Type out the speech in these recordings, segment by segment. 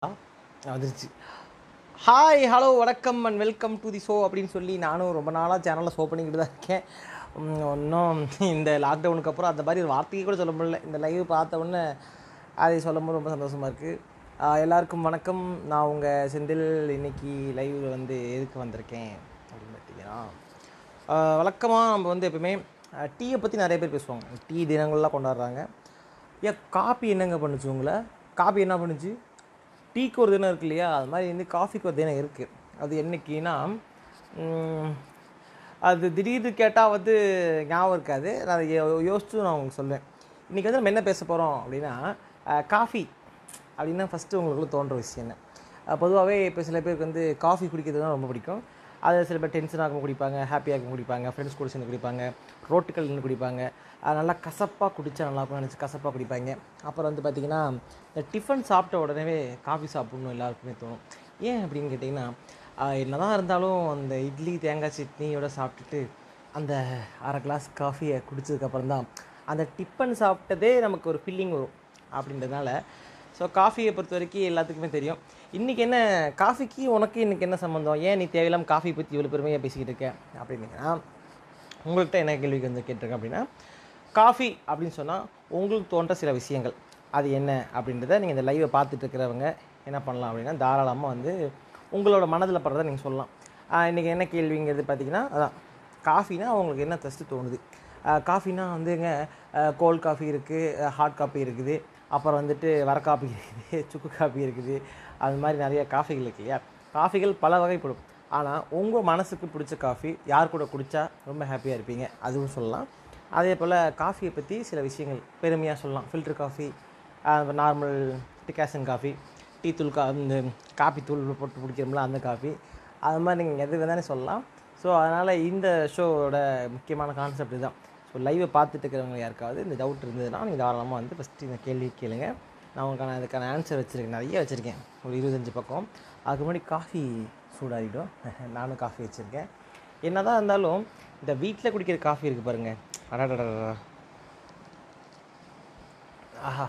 வந்துருச்சு hi hello வணக்கம் and welcome to the show அப்படின்னு சொல்லி நானும் ரொம்ப நாளாக சேனலில் ஷோ பண்ணிக்கிட்டு தான் இருக்கேன் இன்னும் இந்த லாக்டவுனுக்கு அப்புறம் அந்த மாதிரி ஒரு வார்த்தையை கூட சொல்ல முடியல இந்த லைவ் பார்த்த உடனே அதை சொல்லும்போது ரொம்ப சந்தோஷமாக இருக்குது எல்லாருக்கும் வணக்கம் நான் உங்கள் செந்தில் இன்னைக்கு லைவில் வந்து எதுக்கு வந்திருக்கேன் அப்படின்னு பார்த்தீங்கன்னா வழக்கமாக நம்ம வந்து எப்பவுமே டீயை பற்றி நிறைய பேர் பேசுவாங்க டீ தினங்கள்லாம் கொண்டாடுறாங்க ஏன் காப்பி என்னங்க பண்ணுச்சு உங்களை காப்பி என்ன பண்ணுச்சு டீக்கு ஒரு தினம் இருக்கு இல்லையா அது மாதிரி வந்து காஃபிக்கு ஒரு தினம் இருக்குது அது என்னைக்குன்னா உம், அது திடீர்னு கேட்டால் வந்து ஞாபகம் இருக்காது நான் அதை யோ- யோசிச்சு நான் உங்களுக்கு சொல்லுவேன் இன்றைக்கி வந்து நம்ம என்ன பேச போகிறோம் அப்படின்னா அஹ், காஃபி அப்படின்னா ஃபஸ்ட்டு உங்களுக்குள்ள தோன்ற விஷயம் என்ன பொதுவாகவே இப்போ சில பேருக்கு வந்து காஃபி குடிக்கிறது தான் ரொம்ப பிடிக்கும் அது சில பேர் டென்ஷன் ஆகும் குடிப்பாங்க ஹாப்பியாக இருக்கும் குடிப்பாங்க ஃப்ரெண்ட்ஸ் கூட சேர்ந்து குடிப்பாங்க ரோட்டுகள் நின்று குடிப்பாங்க அது நல்லா கசப்பாக குடித்தா நல்லா இருக்கும் நினச்சி கசப்பாக குடிப்பாங்க அப்புறம் வந்து பார்த்திங்கன்னா இந்த டிஃபன் சாப்பிட்ட உடனே காஃபி சாப்பிடணும் எல்லாருக்குமே தோணும் ஏன் அப்படின்னு கேட்டிங்கன்னா என்னதான் இருந்தாலும் அந்த இட்லி தேங்காய் சட்னியோட சாப்பிட்டுட்டு அந்த அரை கிளாஸ் காஃபியை குடிச்சதுக்கப்புறம் தான் அந்த டிஃபன் சாப்பிட்டதே நமக்கு ஒரு ஃபீலிங் வரும் அப்படின்றதுனால ஸோ காஃபியை பொறுத்த வரைக்கும் எல்லாத்துக்குமே தெரியும் இன்றைக்கி என்ன காஃபிக்கு உனக்கு இன்றைக்கி என்ன சம்மந்தம் ஏன் நீ தேவையில்லாம காஃபி பற்றி இவ்வளோ பெருமையாக பேசிக்கிட்டு இருக்க அப்படின்னீங்கன்னா உங்கள்கிட்ட என்ன கேள்விக்கு வந்து கேட்டிருக்கேன் அப்படின்னா காஃபி அப்படின்னு சொன்னால் உங்களுக்கு தோன்ற சில விஷயங்கள் அது என்ன அப்படின்றத நீங்கள் இந்த லைவை பார்த்துட்டு இருக்கிறவங்க என்ன பண்ணலாம் அப்படின்னா தாராளமாக வந்து உங்களோட மனதில் படுறதை நீங்கள் சொல்லலாம் இன்றைக்கி என்ன கேள்விங்கிறது பார்த்தீங்கன்னா அதான் காஃபினா உங்களுக்கு என்ன ஃபஸ்ட்டு தோணுது ஆஹ் காஃபினா வந்துங்க கோல்ட் காஃபி இருக்குது ஹாட் காஃபி இருக்குது அப்புறம் வந்துட்டு வர காஃபி இருக்குது சுக்கு காஃபி இருக்குது அது மாதிரி நிறைய காஃபிகள் இருக்கு இல்லையா காஃபிகள் பல வகைப்படும் ஆனால் உங்கள் மனசுக்கு பிடிச்ச காஃபி யார் கூட குடித்தா ரொம்ப ஹாப்பியாக இருப்பீங்க அதுவும் சொல்லலாம் அதே போல் காஃபியை பற்றி சில விஷயங்கள் பெருமையாக சொல்லலாம் filter coffee normal decoction coffee tea தூள் கா இந்த காஃபி தூள் போட்டு குடிக்கிறோம்ல அந்த காஃபி அது மாதிரி நீங்கள் எது வேணாலும் சொல்லலாம் ஸோ அதனால் இந்த ஷோவோட முக்கியமான கான்செப்ட் இதுதான் ஸோ லைவை பார்த்துட்டு இருக்கிறவங்க யாருக்காவது இந்த டவுட் இருந்ததுன்னா நீங்கள் தாராளமாக வந்து ஃபஸ்ட்டு இந்த கேள்வி கேளுங்க நான் உங்களுக்கான அதுக்கான ஆன்சர் வச்சுருக்கேன் நிறைய வச்சுருக்கேன் ஒரு இருபத்தஞ்சு பக்கம் அதுக்கு முன்னாடி காஃபி சூடாகிடும் நானும் காஃபி வச்சுருக்கேன் என்னதான் இருந்தாலும் இந்த வீட்டில் குடிக்கிற காஃபி இருக்குது பாருங்கள் அடடடடா ஆஹா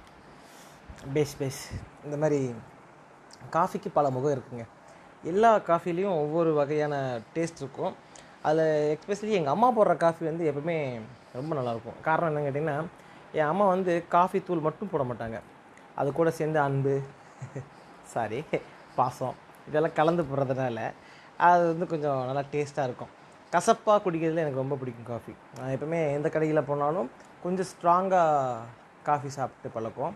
பேஸ் பேஸ் இந்த மாதிரி காஃபிக்கு பல முகம் இருக்குங்க எல்லா காஃபிலையும் ஒவ்வொரு வகையான டேஸ்ட் இருக்கும் அதில் எஸ்பெஷலி எங்கள் அம்மா போடுற காஃபி வந்து எப்பவுமே ரொம்ப நல்லாயிருக்கும் காரணம் என்னன்னு கேட்டிங்கன்னா என் அம்மா வந்து காஃபி தூள் மட்டும் போட மாட்டாங்க அது கூட சேர்ந்து அன்பு சாரி பாசம் இதெல்லாம் கலந்து போடுறதுனால அது வந்து கொஞ்சம் நல்லா டேஸ்ட்டாக இருக்கும் கசப்பாக குடிக்கிறதுல எனக்கு ரொம்ப பிடிக்கும் காஃபி நான் எப்பவுமே எந்த கடையில் போனாலும் கொஞ்சம் ஸ்ட்ராங்காக காஃபி சாப்பிட்டு பழக்கம்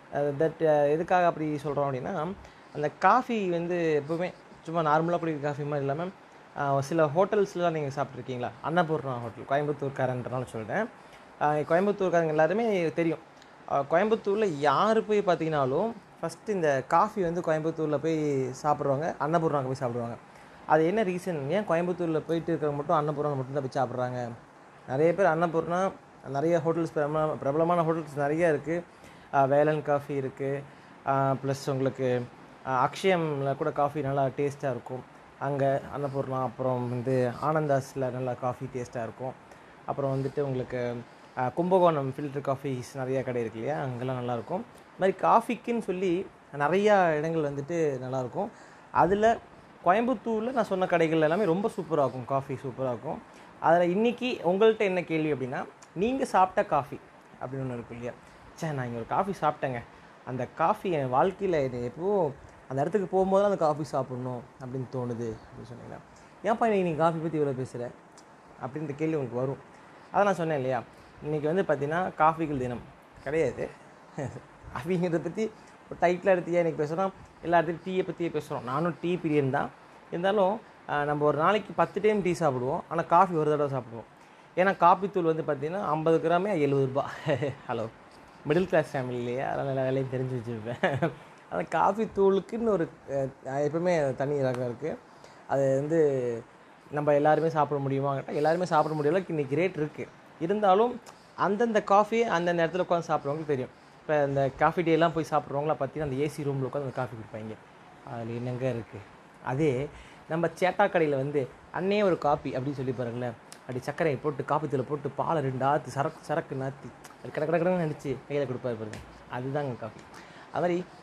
தட் எதுக்காக அப்படி சொல்கிறோம் அப்படின்னா அந்த காஃபி வந்து எப்பவுமே சும்மா நார்மலாக குடிக்கிற காஃபி மாதிரி இல்லாமல் ஆஹ் சில ஹோட்டல்ஸ்லாம் நீங்கள் சாப்பிட்ருக்கீங்களா அன்னபூர்ணா ஹோட்டல் கோயம்புத்தூர்காரன்றனால சொல்கிறேன் கோயம்புத்தூர்காரங்க எல்லாருமே தெரியும் ஆஹ் கோயம்புத்தூரில் யார் போய் பார்த்தீங்கனாலும் ஃபஸ்ட்டு இந்த காஃபி வந்து கோயம்புத்தூரில் போய் சாப்பிட்றவங்க அன்னபூர்ணாக்கு போய் சாப்பிடுவாங்க அது என்ன ரீசன் ஏன் கோயம்புத்தூரில் போயிட்டு இருக்கிறவங்க மட்டும் அன்னபூர்ணா மட்டும்தான் போய் சாப்பிட்றாங்க நிறைய பேர் அன்னபூர்ணா நிறைய ஹோட்டல்ஸ் பிரபலமான பிரபலமான ஹோட்டல்ஸ் நிறைய இருக்குது வேலன் காஃபி இருக்குது ப்ளஸ் உங்களுக்கு ஆஹ் அக்ஷயமில் கூட காஃபி நல்லா டேஸ்ட்டாக இருக்கும் அங்கே அன்னபூர்ணா அப்புறம் வந்து ஆனந்தாஸில் நல்லா காஃபி டேஸ்ட்டாக இருக்கும் அப்புறம் வந்துட்டு உங்களுக்கு ஆஹ் கும்பகோணம் ஃபில்டர் காஃபிஸ் நிறைய கடை இருக்கு இல்லையா அங்கெல்லாம் நல்லாயிருக்கும் இது மாதிரி காஃபிக்குன்னு சொல்லி நிறையா இடங்கள் வந்துட்டு நல்லாயிருக்கும் அதில் கோயம்புத்தூரில் நான் சொன்ன கடைகள் எல்லாமே ரொம்ப சூப்பராக இருக்கும் காஃபி சூப்பராக இருக்கும் அதில் இன்றைக்கி உங்கள்கிட்ட என்ன கேள்வி அப்படின்னா நீங்கள் சாப்பிட்ட காஃபி அப்படின்னு ஒன்று இருக்கும் இல்லையா சே நான் இங்கே ஒரு காஃபி சாப்பிட்டேங்க அந்த காஃபி என் வாழ்க்கையில் இது எப்போ அந்த இடத்துக்கு போகும்போது அந்த காஃபி சாப்பிட்ணும் அப்படின்னு தோணுது அப்படின்னு சொன்னீங்கன்னா ஏன்ப்பா இன்னைக்கு நீ காஃபி பற்றி இவ்வளோ பேசுகிற அப்படின்ற கேள்வி உங்களுக்கு வரும் அதை நான் சொன்னேன் இல்லையா இன்றைக்கி வந்து பார்த்தீங்கன்னா காஃபிகள் தினம் கிடையாது அப்படிங்கிறத பற்றி ஒரு டைட்டில் எடுத்து இன்றைக்கி பேசுகிறோம் எல்லா இடத்துலையும் டீயை பற்றியே பேசுகிறோம் நானும் டீ பிரியன் தான் இருந்தாலும் ஆஹ், நம்ம ஒரு நாளைக்கு பத்து டைம் டீ சாப்பிடுவோம் ஆனால் காஃபி ஒரு தடவை சாப்பிடுவோம் ஏன்னா காப்பி தூள் வந்து பார்த்தீங்கன்னா ஐம்பது கிராமே எழுபது ரூபா ஹலோ மிடில் கிளாஸ் ஃபேமிலிலேயே அதனால் எல்லா வேலையும் தெரிஞ்சு வச்சுருப்பேன் அந்த காஃபி தூளுக்குன்னு ஒரு அஹ், எப்பவுமே தனி ரகம் இருக்குது அது வந்து நம்ம எல்லாருமே சாப்பிட முடியுமா கேட்டால் எல்லாருமே சாப்பிட முடியல இன்றைக்கி ரேட் இருக்குது இருந்தாலும் அந்தந்த காஃபியை அந்தந்த இடத்துல உட்காந்து சாப்பிட்றவங்களுக்கு தெரியும் இப்போ இந்த காஃபி டேலாம் போய் சாப்பிட்றவங்கள பார்த்தீங்கன்னா அந்த ஏசி ரூமில் உட்காந்து அந்த காஃபி குடிப்பாங்க அதில் என்னங்க இருக்குது அதே நம்ம சேட்டா கடையில் வந்து அன்னே ஒரு காப்பி அப்படின்னு சொல்லி பாருங்களேன் அப்படி சர்க்கரையை போட்டு காப்பி தூளை போட்டு பாலை ரெண்டு ஆற்று சரக்கு சரக்கு நாற்றி அது கடை கடை கடைன்னு நினச்சி கையில் கொடுப்பாரு பாருங்க அதுதாங்க காஃபி அது மாதிரி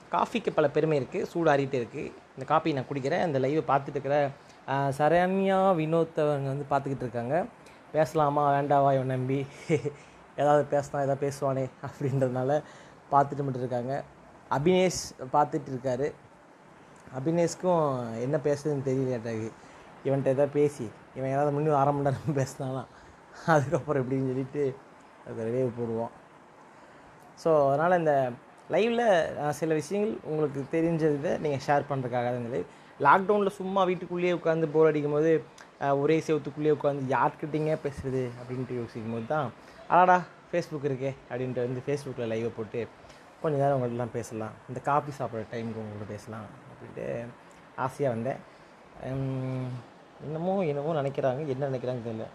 காஃபிக்கு பல பெருமை இருக்குது சூடாறிட்டே இருக்குது இந்த காஃபி நான் குடிக்கிறேன் இந்த லைவை பார்த்துட்டு இருக்கிற ஆஹ், சரண்யா வினோத் அவங்க வந்து பார்த்துக்கிட்டு இருக்காங்க பேசலாமா வேண்டாவா இவன் நம்பி ஏதாவது பேசலாம் ஏதாவது பேசுவானே அப்படின்றதுனால பார்த்துட்டு மட்டும் இருக்காங்க அபினேஷ் பார்த்துட்டு இருக்காரு அபினேஷ்க்கும் என்ன பேசுறதுன்னு தெரியலையாட்டாக்கு இவன்கிட்ட ஏதாவது பேசி இவன் ஏதாவது முன்னும் அரை மணி நேரம் பேசினானா அதுக்கப்புறம் எப்படின்னு சொல்லிட்டு அதுக்கு வேவ் போடுவோம் ஸோ அதனால் இந்த லைவில் சில விஷயங்கள் உங்களுக்கு தெரிஞ்சதை நீங்கள் ஷேர் பண்ணுறதுக்காக தான் இந்த லைவ் லாக்டவுனில் சும்மா வீட்டுக்குள்ளேயே உட்காந்து போர் அடிக்கும் போது அஹ், ஒரே செவத்துக்குள்ளேயே உட்காந்து யார்கிட்டீங்க பேசுறது அப்படின்ட்டு யோசிக்கும் போது தான் அடாடா ஃபேஸ்புக் இருக்கே அப்படின்ட்டு வந்து ஃபேஸ்புக்கில் லைவை போட்டு கொஞ்ச நேரம் உங்கள்ட்டலாம் பேசலாம் இந்த காஃபி சாப்பிட்ற டைமுக்கு உங்கள்கிட்ட பேசலாம் அப்படின்ட்டு ஆசையாக வந்தேன் உம், என்னமோ என்னமோ நினைக்கிறாங்க என்ன நினைக்கிறாங்க தெரியல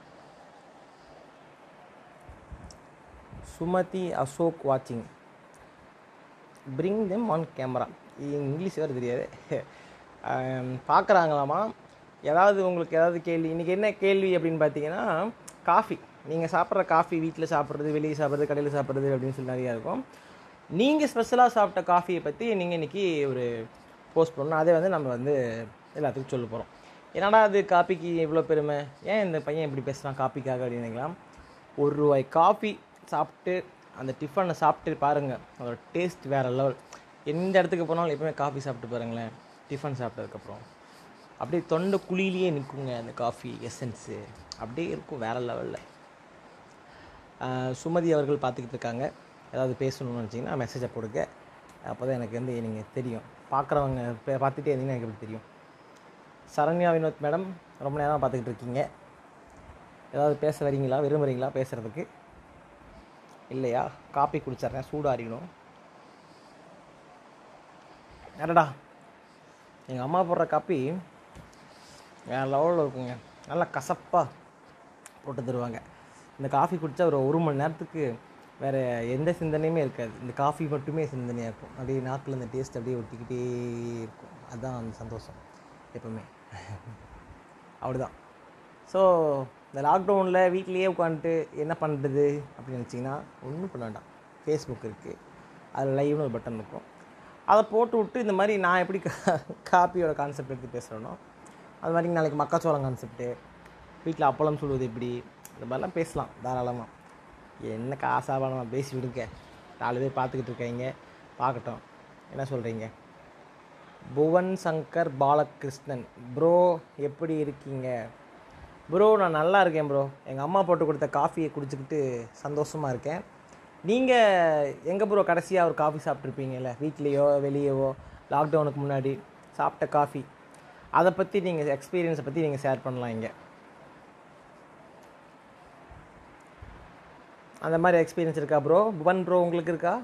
சுமதி அசோக் வாட்சிங் bring them on camera English வேறு தெரியாது பார்க்குறாங்களாமா ஏதாவது உங்களுக்கு ஏதாவது கேள்வி இன்றைக்கி என்ன கேள்வி அப்படின்னு பார்த்தீங்கன்னா காஃபி நீங்கள் சாப்பிட்ற காஃபி வீட்டில் சாப்பிட்றது வெளியே சாப்பிட்றது கடையில் சாப்பிட்றது அப்படின்னு சொல்லி நிறையா இருக்கும் நீங்கள் ஸ்பெஷலாக சாப்பிட்ட காஃபியை பற்றி நீங்கள் இன்றைக்கி ஒரு போஸ்ட் பண்ணணும் அதே வந்து நம்ம வந்து எல்லாத்துக்கும் சொல்ல போகிறோம் என்னடா அது காப்பிக்கு இவ்வளோ பெருமை ஏன் இந்த பையன் இப்படி பேசுகிறான் காப்பிக்காக அப்படின்னு நினைக்கலாம் ஒரு ரூபாய் காஃபி சாப்பிட்டு அந்த டிஃபனை சாப்பிட்டு பாருங்கள் அதோட டேஸ்ட் வேறு லெவல் எந்த இடத்துக்கு போனாலும் எப்பவுமே காஃபி சாப்பிட்டு பாருங்களேன் டிஃபன் சாப்பிட்டதுக்கப்புறம் அப்படியே தொண்டை குழியிலேயே நிற்குங்க அந்த காஃபி எசன்ஸு அப்படியே இருக்கும் வேறு லெவலில் சுமதி அவர்கள் பார்த்துக்கிட்டு இருக்காங்க ஏதாவது பேசணும்னு நினச்சிங்கன்னா மெசேஜை போடுங்க அப்போ தான் எனக்கு வந்து நீங்கள் தெரியும் பார்க்குறவங்க பார்த்துட்டே இருந்தீங்கன்னா எனக்கு எப்படி தெரியும் சரண்யா வினோத் மேடம் ரொம்ப நேரம் பார்த்துக்கிட்டு இருக்கீங்க ஏதாவது பேச வரீங்களா விரும்புகிறீங்களா பேசுகிறதுக்கு இல்லையா காப்பி குடிச்சிட்றேன் சூடாறிக்கணும் என்னடா எங்கள் அம்மா போடுற காப்பி வேறு லெவலில் இருக்குங்க நல்லா கசப்பாக போட்டு தருவாங்க இந்த காஃபி குடித்தா ஒரு ஒரு மணி நேரத்துக்கு வேறு எந்த சிந்தனையுமே இருக்காது இந்த காஃபி மட்டுமே சிந்தனையாக இருக்கும் அப்படியே நாக்கில் அந்த டேஸ்ட் அப்படியே ஒட்டிக்கிட்டே இருக்கும் அதுதான் அந்த சந்தோஷம் எப்பவுமே அப்படிதான் ஸோ இந்த லாக்டவுனில் வீட்லேயே உட்காந்துட்டு என்ன பண்ணுறது அப்படின்னு நினச்சிங்கன்னா ஒன்றும் பண்ண வேண்டாம் ஃபேஸ்புக் இருக்குது அதில் லைவ்னு ஒரு பட்டன் இருக்கும் அதை போட்டு விட்டு இந்த மாதிரி நான் எப்படி காப்பியோட கான்செப்ட் எடுத்து பேசுகிறேனோ அது மாதிரி நாளைக்கு மக்காச்சோளம் கான்செப்ட்டு வீட்டில் அப்பளம் சுடுவது எப்படி இந்த மாதிரிலாம் பேசலாம் தாராளமாக என்ன காசாபாலமாக பேசி விடுங்க நாலு பேர் பார்த்துக்கிட்டு இருக்காங்க பார்க்கட்டும் என்ன சொல்கிறீங்க புவன் சங்கர் பாலகிருஷ்ணன் ப்ரோ எப்படி இருக்கீங்க ப்ரோ நான் நல்லா இருக்கேன் ப்ரோ எங்கள் அம்மா போட்டு கொடுத்த காஃபியை குடிச்சிக்கிட்டு சந்தோஷமாக இருக்கேன் நீங்கள் எங்கே ப்ரோ கடைசியாக ஒரு காஃபி சாப்பிட்ருப்பீங்கல்ல வீட்லேயோ வெளியவோ லாக்டவுனுக்கு முன்னாடி சாப்பிட்ட காஃபி அதை பற்றி நீங்கள் எக்ஸ்பீரியன்ஸை பற்றி நீங்கள் ஷேர் பண்ணலாம் இங்கே அந்த மாதிரி எக்ஸ்பீரியன்ஸ் இருக்கா ப்ரோ புவன் ப்ரோ உங்களுக்கு இருக்கா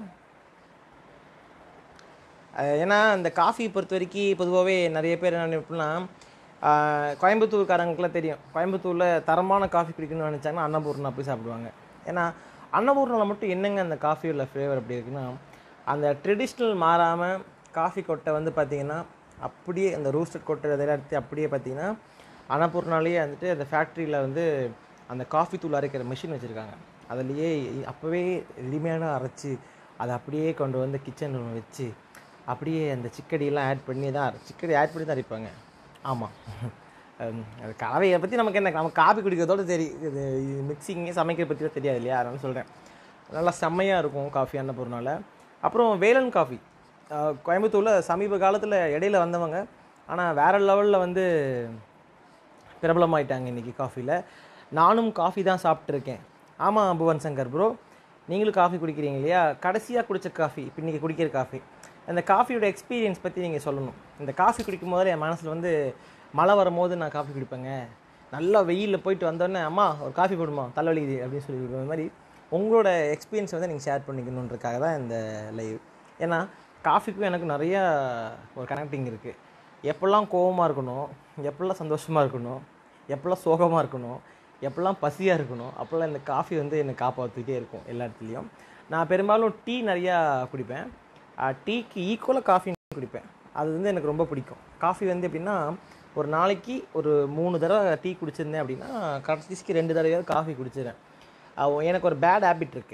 அஹ் ஏன்னா இந்த காஃபி பொறுத்த வரைக்கும் பொதுவாகவே நிறைய பேர் என்ன எப்படின்னா ஆஹ் கோயம்புத்தூர்காரங்களுக்குலாம் தெரியும் கோயம்புத்தூரில் தரமான காஃபி குடிக்கணும்னு நினச்சாங்கன்னா அன்னபூர்ணா போய் சாப்பிடுவாங்க ஏன்னா அன்னபூர்ணாவில் மட்டும் என்னங்க அந்த காஃபியோட ஃப்ளேவர் அப்படி இருக்குன்னா அந்த ட்ரெடிஷ்னல் மாறாமல் காஃபி கொட்டை வந்து பார்த்திங்கன்னா அப்படியே அந்த ரூஸ்டட் கொட்டை இதெல்லாம் எடுத்து அப்படியே பார்த்தீங்கன்னா அன்னபூர்ணாலேயே வந்துட்டு அந்த ஃபேக்ட்ரியில் வந்து அந்த காஃபி தூள் அரைக்கிற மிஷின் வச்சுருக்காங்க அதுலேயே அப்போவே ரெடிமேடாக அரைச்சி அதை அப்படியே கொண்டு வந்து கிச்சன் ரூம் வச்சு அப்படியே அந்த சிக்கடியெல்லாம் ஆட் பண்ணி தான் சிக்கடி ஆட் பண்ணி தான் அரைப்பாங்க ஆமாம் அது கலவையை பற்றி நமக்கு என்ன நம்ம காபி குடிக்கிறதோட சரி இது மிக்சிங்கு சமைக்கிற பற்றிலாம் தெரியாது இல்லையா அதனால சொல்கிறேன் நல்லா செம்மையாக இருக்கும் காஃபி அன்னபூர்னால அப்புறம் வேலன் காஃபி அஹ் கோயம்புத்தூரில் சமீப காலத்தில் இடையில வந்தவங்க ஆனால் வேறு லெவலில் வந்து பிரபலமாயிட்டாங்க இன்றைக்கி காஃபியில் நானும் காஃபி தான் சாப்பிட்ருக்கேன் ஆமாம் புவன் சங்கர் ப்ரோ நீங்களும் காஃபி குடிக்கிறீங்க இல்லையா கடைசியாக குடித்த காஃபி இப்போ இன்றைக்கி குடிக்கிற காஃபி அந்த காஃபியோட எக்ஸ்பீரியன்ஸ் பற்றி நீங்கள் சொல்லணும் இந்த காஃபி குடிக்கும் போது என் மனசில் வந்து மழை வரும்போது நான் காஃபி குடிப்பேங்க நல்லா வெயிலில் போயிட்டு வந்தோடனே அம்மா ஒரு காஃபி போடுமா தலைவலிக்குது அப்படின்னு சொல்லி கொடுக்குற மாதிரி உங்களோட எக்ஸ்பீரியன்ஸ் வந்து நீங்கள் ஷேர் பண்ணிக்கணுன்றதுக்காக தான் இந்த லைவ் ஏன்னா காஃபிக்கும் எனக்கு நிறையா ஒரு கனெக்டிங் இருக்குது எப்பெல்லாம் கோவமாக இருக்கணும் எப்பெல்லாம் சந்தோஷமாக இருக்கணும் எப்பெல்லாம் சோகமாக இருக்கணும் எப்பெல்லாம் பசியாக இருக்கணும் அப்போல்லாம் இந்த காஃபி வந்து என்னை காப்பாற்றிக்கிட்டே இருக்கும் எல்லா இடத்துலையும் நான் பெரும்பாலும் டீ நிறையா குடிப்பேன் ஆஹ் டீக்கு ஈக்குவலாக காஃபி குடிப்பேன் அது வந்து எனக்கு ரொம்ப பிடிக்கும் காஃபி வந்து எப்படின்னா ஒரு நாளைக்கு ஒரு மூணு தடவை டீ குடிச்சிருந்தேன் அப்படின்னா கடைசிக்கு ரெண்டு தடவையாவது காஃபி குடிச்சிடுறேன் அஹ் எனக்கு ஒரு பேட் ஹேபிட் இருக்குது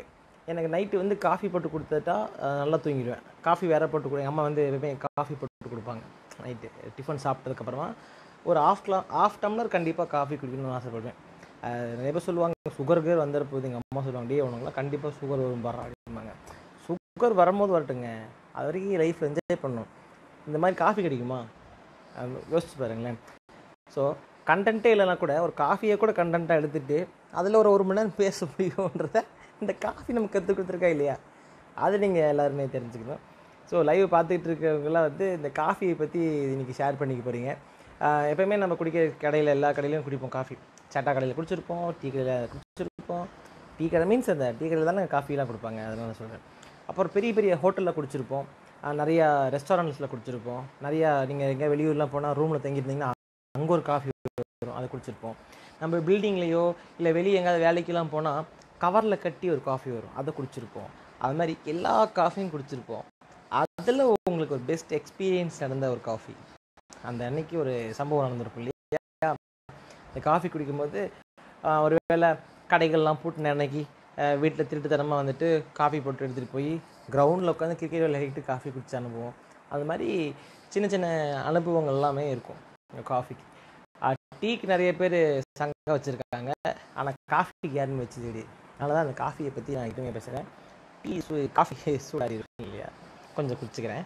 எனக்கு நைட்டு வந்து காஃபி போட்டு கொடுத்துட்டா அஹ், நல்லா தூங்கிடுவேன் காஃபி வேற போட்டு கொடு எங்கள் அம்மா வந்து எப்பவுமே காஃபி போட்டு கொடுப்பாங்க நைட்டு டிஃபன் சாப்பிட்டதுக்கப்புறமா ஒரு ஆஃப் கிலா ஆஃப் டம்ளர் கண்டிப்பாக காஃபி குடிக்கணும்னு ஆசைப்படுவேன் அஹ், நிறைய பேர் சொல்லுவாங்க சுகர் கேர் வந்துட போகுது எங்கள் அம்மா சொல்லுவாங்க டே உனக்குலாம் கண்டிப்பாக சுகர் வரும் பாரு அப்படிம்பாங்க சுகர் வரும்போது வரட்டுங்க அது வரைக்கும் லைஃப்பில் என்ஜாய் பண்ணணும் இந்த மாதிரி காஃபி கிடைக்குமா அஹ், யோசிச்சு பாருங்களேன் ஸோ கண்டென்ட்டே இல்லைனா கூட ஒரு காஃபியை கூட கண்டென்ட்டாக எடுத்துகிட்டு அதில் ஒரு ஒரு மணி நேரம் பேச முடியுன்றத இந்த காஃபி நமக்கு கற்றுக் கொடுத்துருக்கா இல்லையா அது நீங்கள் எல்லாருமே தெரிஞ்சுக்கணும் ஸோ லைவ் பார்த்துட்டு இருக்கவங்களாம் வந்து இந்த காஃபியை பற்றி இன்றைக்கி ஷேர் பண்ணிக்க போகிறீங்க எப்போயுமே நம்ம குடிக்கிற கடையில் எல்லா கடையிலையும் குடிப்போம் காஃபி சட்டா கடையில் குடிச்சிருப்போம் டீ கடையில் குடிச்சிருப்போம் டீ கடை மீன்ஸ் அந்த டீ கடையில் தானே காஃபிலாம் கொடுப்பாங்க அதனால நான் சொல்கிறேன் அப்புறம் பெரிய பெரிய ஹோட்டலில் குடிச்சிருப்போம் அஹ் நிறையா ரெஸ்டாரண்ட்ஸில் குடிச்சிருப்போம் நிறையா நீங்கள் எங்கேயா வெளியூர்லாம் போனால் ரூமில் தங்கியிருந்தீங்கன்னா அங்கே ஒரு காஃபி வரும் அதை குடிச்சிருப்போம் நம்ம பில்டிங்லேயோ இல்லை வெளியே எங்கேயாவது வேலைக்கெல்லாம் போனால் கவரில் கட்டி ஒரு காஃபி வரும் அதை குடிச்சிருப்போம் அது மாதிரி எல்லா காஃபியும் குடிச்சிருப்போம் அதில் உங்களுக்கு ஒரு பெஸ்ட் எக்ஸ்பீரியன்ஸ் நடந்த ஒரு காஃபி அந்த அன்னைக்கு ஒரு சம்பவம் நடந்திருக்கும் இல்லையா இந்த காஃபி குடிக்கும்போது ஆஹ், ஒரு வேளை கடைகள்லாம் பூட்டின அன்னைக்கு வீட்டில் திருட்டுத்தனமாக வந்துட்டு காஃபி போட்டு எடுத்துகிட்டு போய் கிரவுண்டில் உட்காந்து கிரிக்கெட் விளையாடிட்டு காஃபி குடிச்ச அனுபவம் அது மாதிரி சின்ன சின்ன அனுபவங்கள் எல்லாமே இருக்கும் காஃபிக்கு டீக்கு நிறைய பேர் சங்கம் வச்சுருக்காங்க ஆனால் காஃபிக்கு யாருமே வச்சது கிடையாது அதனால தான் அந்த காஃபியை பற்றி நான் எதுவுமே பேசுகிறேன் டீ சூ காஃபி சூடாடி இருக்கும் இல்லையா கொஞ்சம் குடிச்சுக்கிறேன்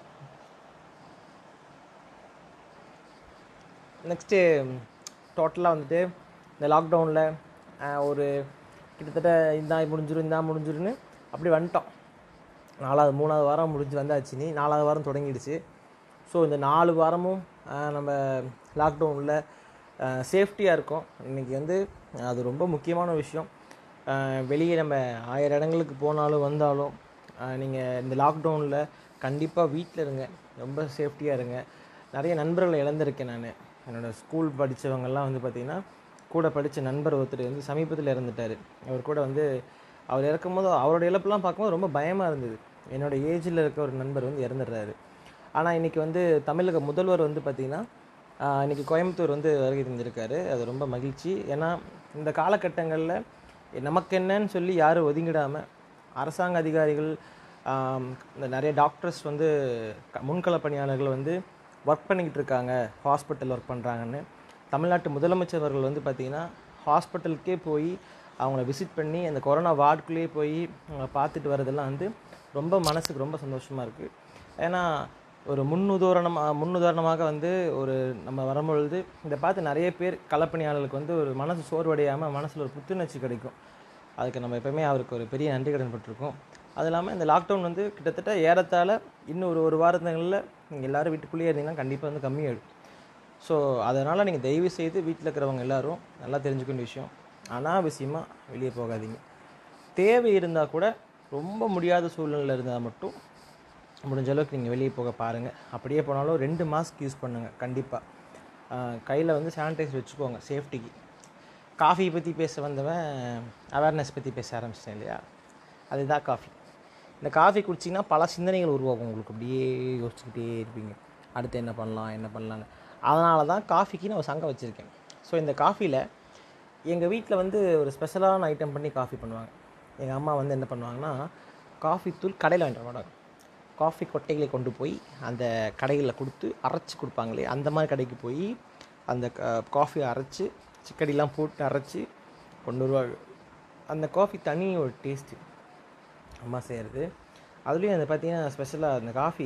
நெக்ஸ்ட்டு டோட்டலாக வந்துட்டு இந்த லாக்டவுனில் ஒரு கிட்டத்தட்ட இந்தா முடிஞ்சிரும் இந்தா முடிஞ்சிருன்னு அப்படி வந்துட்டோம் நாலாவது மூணாவது வாரம் முடிஞ்சு வந்தாச்சு நீ நாலாவது வாரம் தொடங்கிடுச்சு ஸோ இந்த நாலு வாரமும் ஆஹ், நம்ம லாக்டவுனில் சேஃப்டியாக இருக்கோம் இன்றைக்கி வந்து அது ரொம்ப முக்கியமான விஷயம் ஆஹ், வெளியே நம்ம ஆயிரம் இடங்களுக்கு போனாலும் வந்தாலும் நீங்கள் இந்த லாக்டவுனில் கண்டிப்பாக வீட்டில் இருங்க ரொம்ப சேஃப்டியாக இருங்க நிறைய நண்பர்களை இழந்திருக்கேன் நான் என்னோடய ஸ்கூல் படித்தவங்கெல்லாம் வந்து பார்த்திங்கன்னா கூட படித்த நண்பர் ஒருத்தர் வந்து சமீபத்தில் இறந்துட்டார் அவர் கூட வந்து அவர் இறக்கும்போது அவரோட இழப்புலாம் பார்க்கும்போது ரொம்ப பயமாக இருந்தது என்னோட ஏஜில் இருக்க ஒரு நண்பர் வந்து இறந்துடுறாரு ஆனால் இன்றைக்கி வந்து தமிழக முதல்வர் வந்து பார்த்திங்கன்னா ஆஹ், இன்னைக்கு கோயம்புத்தூர் வந்து வருகை தந்திருக்காரு அது ரொம்ப மகிழ்ச்சி ஏன்னா இந்த காலகட்டங்களில் நமக்கு என்னன்னு சொல்லி யாரும் ஒதுங்கிடாமல் அரசாங்க அதிகாரிகள் ஆம், இந்த நிறைய டாக்டர்ஸ் வந்து க- முன்கள பணியாளர்கள் வந்து ஒர்க் பண்ணிக்கிட்டு இருக்காங்க ஹாஸ்பிட்டல் ஒர்க் பண்ணுறாங்கன்னு தமிழ்நாட்டு முதலமைச்சர் அவர்கள் வந்து பார்த்திங்கன்னா ஹாஸ்பிட்டலுக்கே போய் அவங்கள விசிட் பண்ணி அந்த கொரோனா வார்டுக்குள்ளேயே போய் அவங்கள பார்த்துட்டு வரதெல்லாம் வந்து ரொம்ப மனசுக்கு ரொம்ப சந்தோஷமாக இருக்குது ஏன்னா ஒரு முன்னுதாரணமாக முன்னுதாரணமாக வந்து ஒரு நம்ம வரும்பொழுது இதை பார்த்து நிறைய பேர் களப்பணியாளர்களுக்கு வந்து ஒரு மனசு சோர்வடையாமல் மனசில் ஒரு புத்துணர்ச்சி கிடைக்கும் அதுக்கு நம்ம எப்பவுமே அவருக்கு ஒரு பெரிய நன்றி கடன் பட்டிருக்கோம் அது இல்லாமல் இந்த லாக்டவுன் வந்து கிட்டத்தட்ட ஏறத்தாழ இன்னும் ஒரு ஒரு வாரத்துங்களில் நீங்கள் எல்லோரும் வீட்டுக்குள்ளேயே இருந்தீங்கன்னா கண்டிப்பாக வந்து கம்மியாயிடும் ஸோ அதனால் நீங்கள் தயவு செய்து வீட்டில் இருக்கிறவங்க எல்லாரும் நல்லா தெரிஞ்சுக்கணும் விஷயம் அனாவசியமாக வெளியே போகாதீங்க தேவை இருந்தால் கூட ரொம்ப முடியாத சூழ்நிலையில் இருந்தால் மட்டும் முடிஞ்ச அளவுக்கு நீங்கள் வெளியே போக பாருங்கள் அப்படியே போனாலும் ரெண்டு மாஸ்க் யூஸ் பண்ணுங்கள் கண்டிப்பாக கையில் வந்து சானிடைசர் வச்சுக்கோங்க சேஃப்டிக்கு காஃபி பற்றி பேச வந்தவன் அவேர்னஸ் பற்றி பேச ஆரம்பிச்சிட்டேன் இல்லையா அதுதான் காஃபி இந்த காஃபி குடிச்சிங்கன்னா பல சிந்தனைகள் உருவாகும் உங்களுக்கு அப்படியே யோசிச்சுக்கிட்டே இருப்பீங்க அடுத்து என்ன பண்ணலாம் என்ன பண்ணலான்னு அதனால தான் காஃபிக்கு நான் ஒரு சங்கம் வச்சுருக்கேன் ஸோ இந்த காஃபியில் எங்கள் வீட்டில் வந்து ஒரு ஸ்பெஷலான ஐட்டம் பண்ணி காஃபி பண்ணுவாங்க எங்கள் அம்மா வந்து என்ன பண்ணுவாங்கன்னா காஃபி தூள் கடையில் வாங்கிட்டு வர மாட்டாங்க காஃபி கொட்டைகளை கொண்டு போய் அந்த கடைகளில் கொடுத்து அரைச்சி கொடுப்பாங்களே அந்த மாதிரி கடைக்கு போய் அந்த காஃபியை அரைச்சி சிக்கடிலாம் போட்டு அரைச்சி கொண்டு வருவாங்க அந்த காஃபி தனி ஒரு டேஸ்ட்டு அம்மா செய்கிறது அதுலேயும் அந்த பார்த்தீங்கன்னா ஸ்பெஷலாக அந்த காஃபி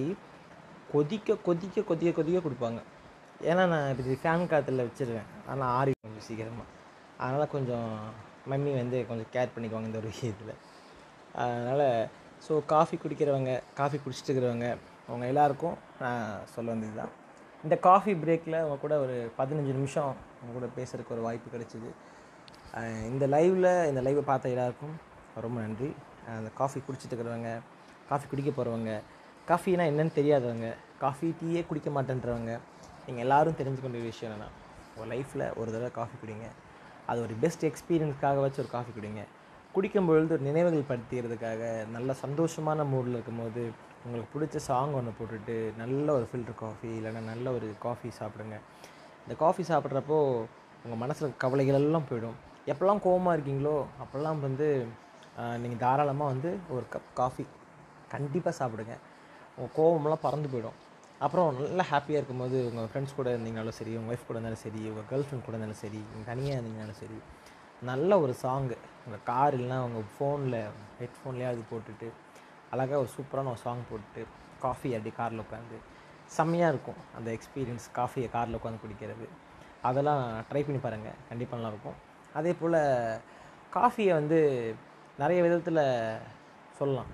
கொதிக்க கொதிக்க கொதிக்க கொதிக்க கொடுப்பாங்க ஏன்னா நான் இப்படி ஃபேன் காற்றுல வச்சுருவேன் ஆனால் ஆறி கொஞ்சம் சீக்கிரமாக அதனால் கொஞ்சம் மம்மி வந்து கொஞ்சம் கேர் பண்ணிக்குவாங்க இந்த ஒரு விஷயத்தில் அதனால் ஸோ காஃபி குடிக்கிறவங்க காஃபி குடிச்சிட்டு இருக்கிறவங்க அவங்க எல்லாருக்கும் நான் சொல்ல வந்தது தான் இந்த காஃபி பிரேக்கில் அவங்க கூட ஒரு பதினஞ்சு நிமிஷம் அவங்க கூட பேசுகிறதுக்கு ஒரு வாய்ப்பு கிடைச்சிது அஹ் இந்த லைவில் இந்த லைவை பார்த்த எல்லாருக்கும் ரொம்ப நன்றி அஹ் அந்த காஃபி குடிச்சிட்டு இருக்கிறவங்க காஃபி குடிக்க போகிறவங்க காஃபினா என்னன்னு தெரியாதவங்க காஃபி டீயே குடிக்க மாட்டேன்றவங்க நீங்கள் எல்லாரும் தெரிஞ்சுக்க வேண்டிய விஷயம் என்னென்னா உங்கள் லைஃப்பில் ஒரு தடவை காஃபி குடிங்க அது ஒரு பெஸ்ட் எக்ஸ்பீரியன்ஸ்க்காக வச்சு ஒரு காஃபி குடிங்க குடிக்கும் பொழுது ஒரு நினைவுகள் படுத்திக்கிறதுக்காக நல்ல சந்தோஷமான மூடில் இருக்கும்போது உங்களுக்கு பிடிச்ச சாங் ஒன்று போட்டுட்டு நல்ல ஒரு ஃபில்டர் காஃபி இல்லைன்னா நல்ல ஒரு காஃபி சாப்பிடுங்க இந்த காஃபி சாப்பிட்றப்போ உங்கள் மனசில் கவலைகள் எல்லாம் போயிடும் எப்போல்லாம் கோவமாக இருக்கீங்களோ அப்போல்லாம் வந்து நீங்கள் தாராளமாக வந்து ஒரு கப் காஃபி கண்டிப்பாக சாப்பிடுங்க உங்கள் கோவமெல்லாம் பறந்து போயிடும் அப்புறம் நல்லா ஹாப்பியாக இருக்கும்போது உங்கள் ஃப்ரெண்ட்ஸ் கூட இருந்தீங்கனாலும் சரி உங்கள் ஒய்ஃப் கூட இருந்தாலும் சரி உங்கள் கேர்ள் ஃப்ரெண்ட் கூட இருந்தாலும் சரி நீங்கள் தனியாக இருந்தீங்கனாலும் சரி நல்ல ஒரு சாங்கு உங்கள் கார் இல்லைனா உங்கள் ஃபோனில் ஹெட்ஃபோன்லேயாவது போட்டுட்டு அழகாக ஒரு சூப்பரான ஒரு சாங் போட்டுட்டு காஃபி அப்படி காரில் உட்காந்து செம்மையாக இருக்கும் அந்த எக்ஸ்பீரியன்ஸ் காஃபியை காரில் உட்காந்து குடிக்கிறது அதெல்லாம் ட்ரை பண்ணி பாருங்கள் கண்டிப்பாக நல்லாயிருக்கும் அதே போல் காஃபியை வந்து நிறைய விதத்தில் சொல்லலாம்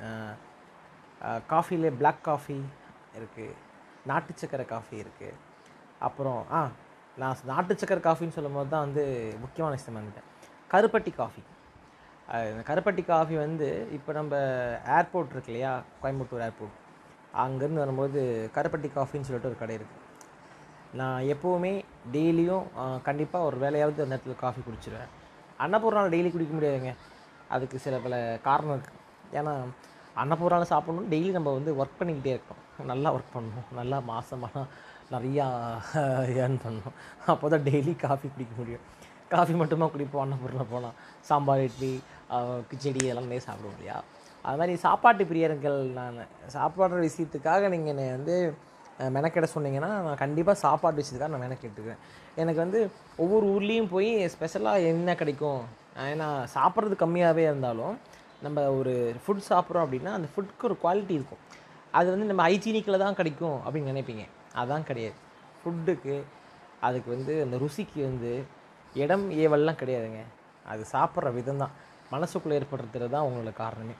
காஃபிலே Black காஃபி இருக்குது நாட்டு சக்கரை காஃபி இருக்குது அப்புறம் ஆ நான் நாட்டு சக்கரை காஃபின்னு சொல்லும் போது தான் வந்து முக்கியமான விஷயம் வந்துட்டேன் கருப்பட்டி காஃபி அஹ் இந்த கருப்பட்டி காஃபி வந்து இப்போ நம்ம ஏர்போர்ட் இருக்கு இல்லையா கோயம்புத்தூர் ஏர்போர்ட் அங்கேருந்து வரும்போது கருப்பட்டி காஃபின்னு சொல்லிட்டு ஒரு கடை இருக்குது நான் எப்போவுமே டெய்லியும் கண்டிப்பாக ஒரு வேலையாவது அந்த இடத்துல காஃபி குடிச்சிடுவேன் அன்னபூர்ணாவில் டெய்லி குடிக்க முடியாதுங்க அதுக்கு சில பல காரணம் இருக்குது ஏன்னா அன்னபூர்ணாவில் சாப்பிடணும் டெய்லி நம்ம வந்து ஒர்க் பண்ணிக்கிட்டே இருக்கணும் நல்லா ஒர்க் பண்ணணும் நல்லா மாதமாக நிறையா ஏர்ன் பண்ணணும் அப்போ தான் டெய்லி காஃபி குடிக்க முடியும் காஃபி மட்டுமா குடிப்போம் அன்னபூர்ணா போனால் சாம்பார் இட்லி ஆஹ் கிச்சடி இதெல்லாம் நிறைய சாப்பிடுவோம் இல்லையா அது மாதிரி சாப்பாட்டு பிரியர்கள் நான் சாப்பாடுற விஷயத்துக்காக நீங்கள் என்னை வந்து அஹ், மெனக்கெட சொன்னீங்கன்னா நான் கண்டிப்பாக சாப்பாடு விஷயத்துக்காக நான் மெனக்கெட்டுக்குவேன் எனக்கு வந்து ஒவ்வொரு ஊர்லேயும் போய் ஸ்பெஷலாக என்ன கிடைக்கும் ஏன்னா சாப்பிட்றது கம்மியாகவே இருந்தாலும் நம்ம ஒரு ஃபுட் சாப்பிட்றோம் அப்படின்னா அந்த ஃபுட்க்கு ஒரு குவாலிட்டி இருக்கும் அது வந்து நம்ம ஹைஜீனிக்கில் தான் கிடைக்கும் அப்படின்னு நினைப்பீங்க அதான் கிடையாது ஃபுட்டுக்கு அதுக்கு வந்து அந்த ருசிக்கு வந்து இடம் ஏவல்லாம் கிடையாதுங்க அது சாப்பிட்ற விதம் தான் மனசுக்குள்ளே ஏற்படுறது தான் உங்களோட காரணமே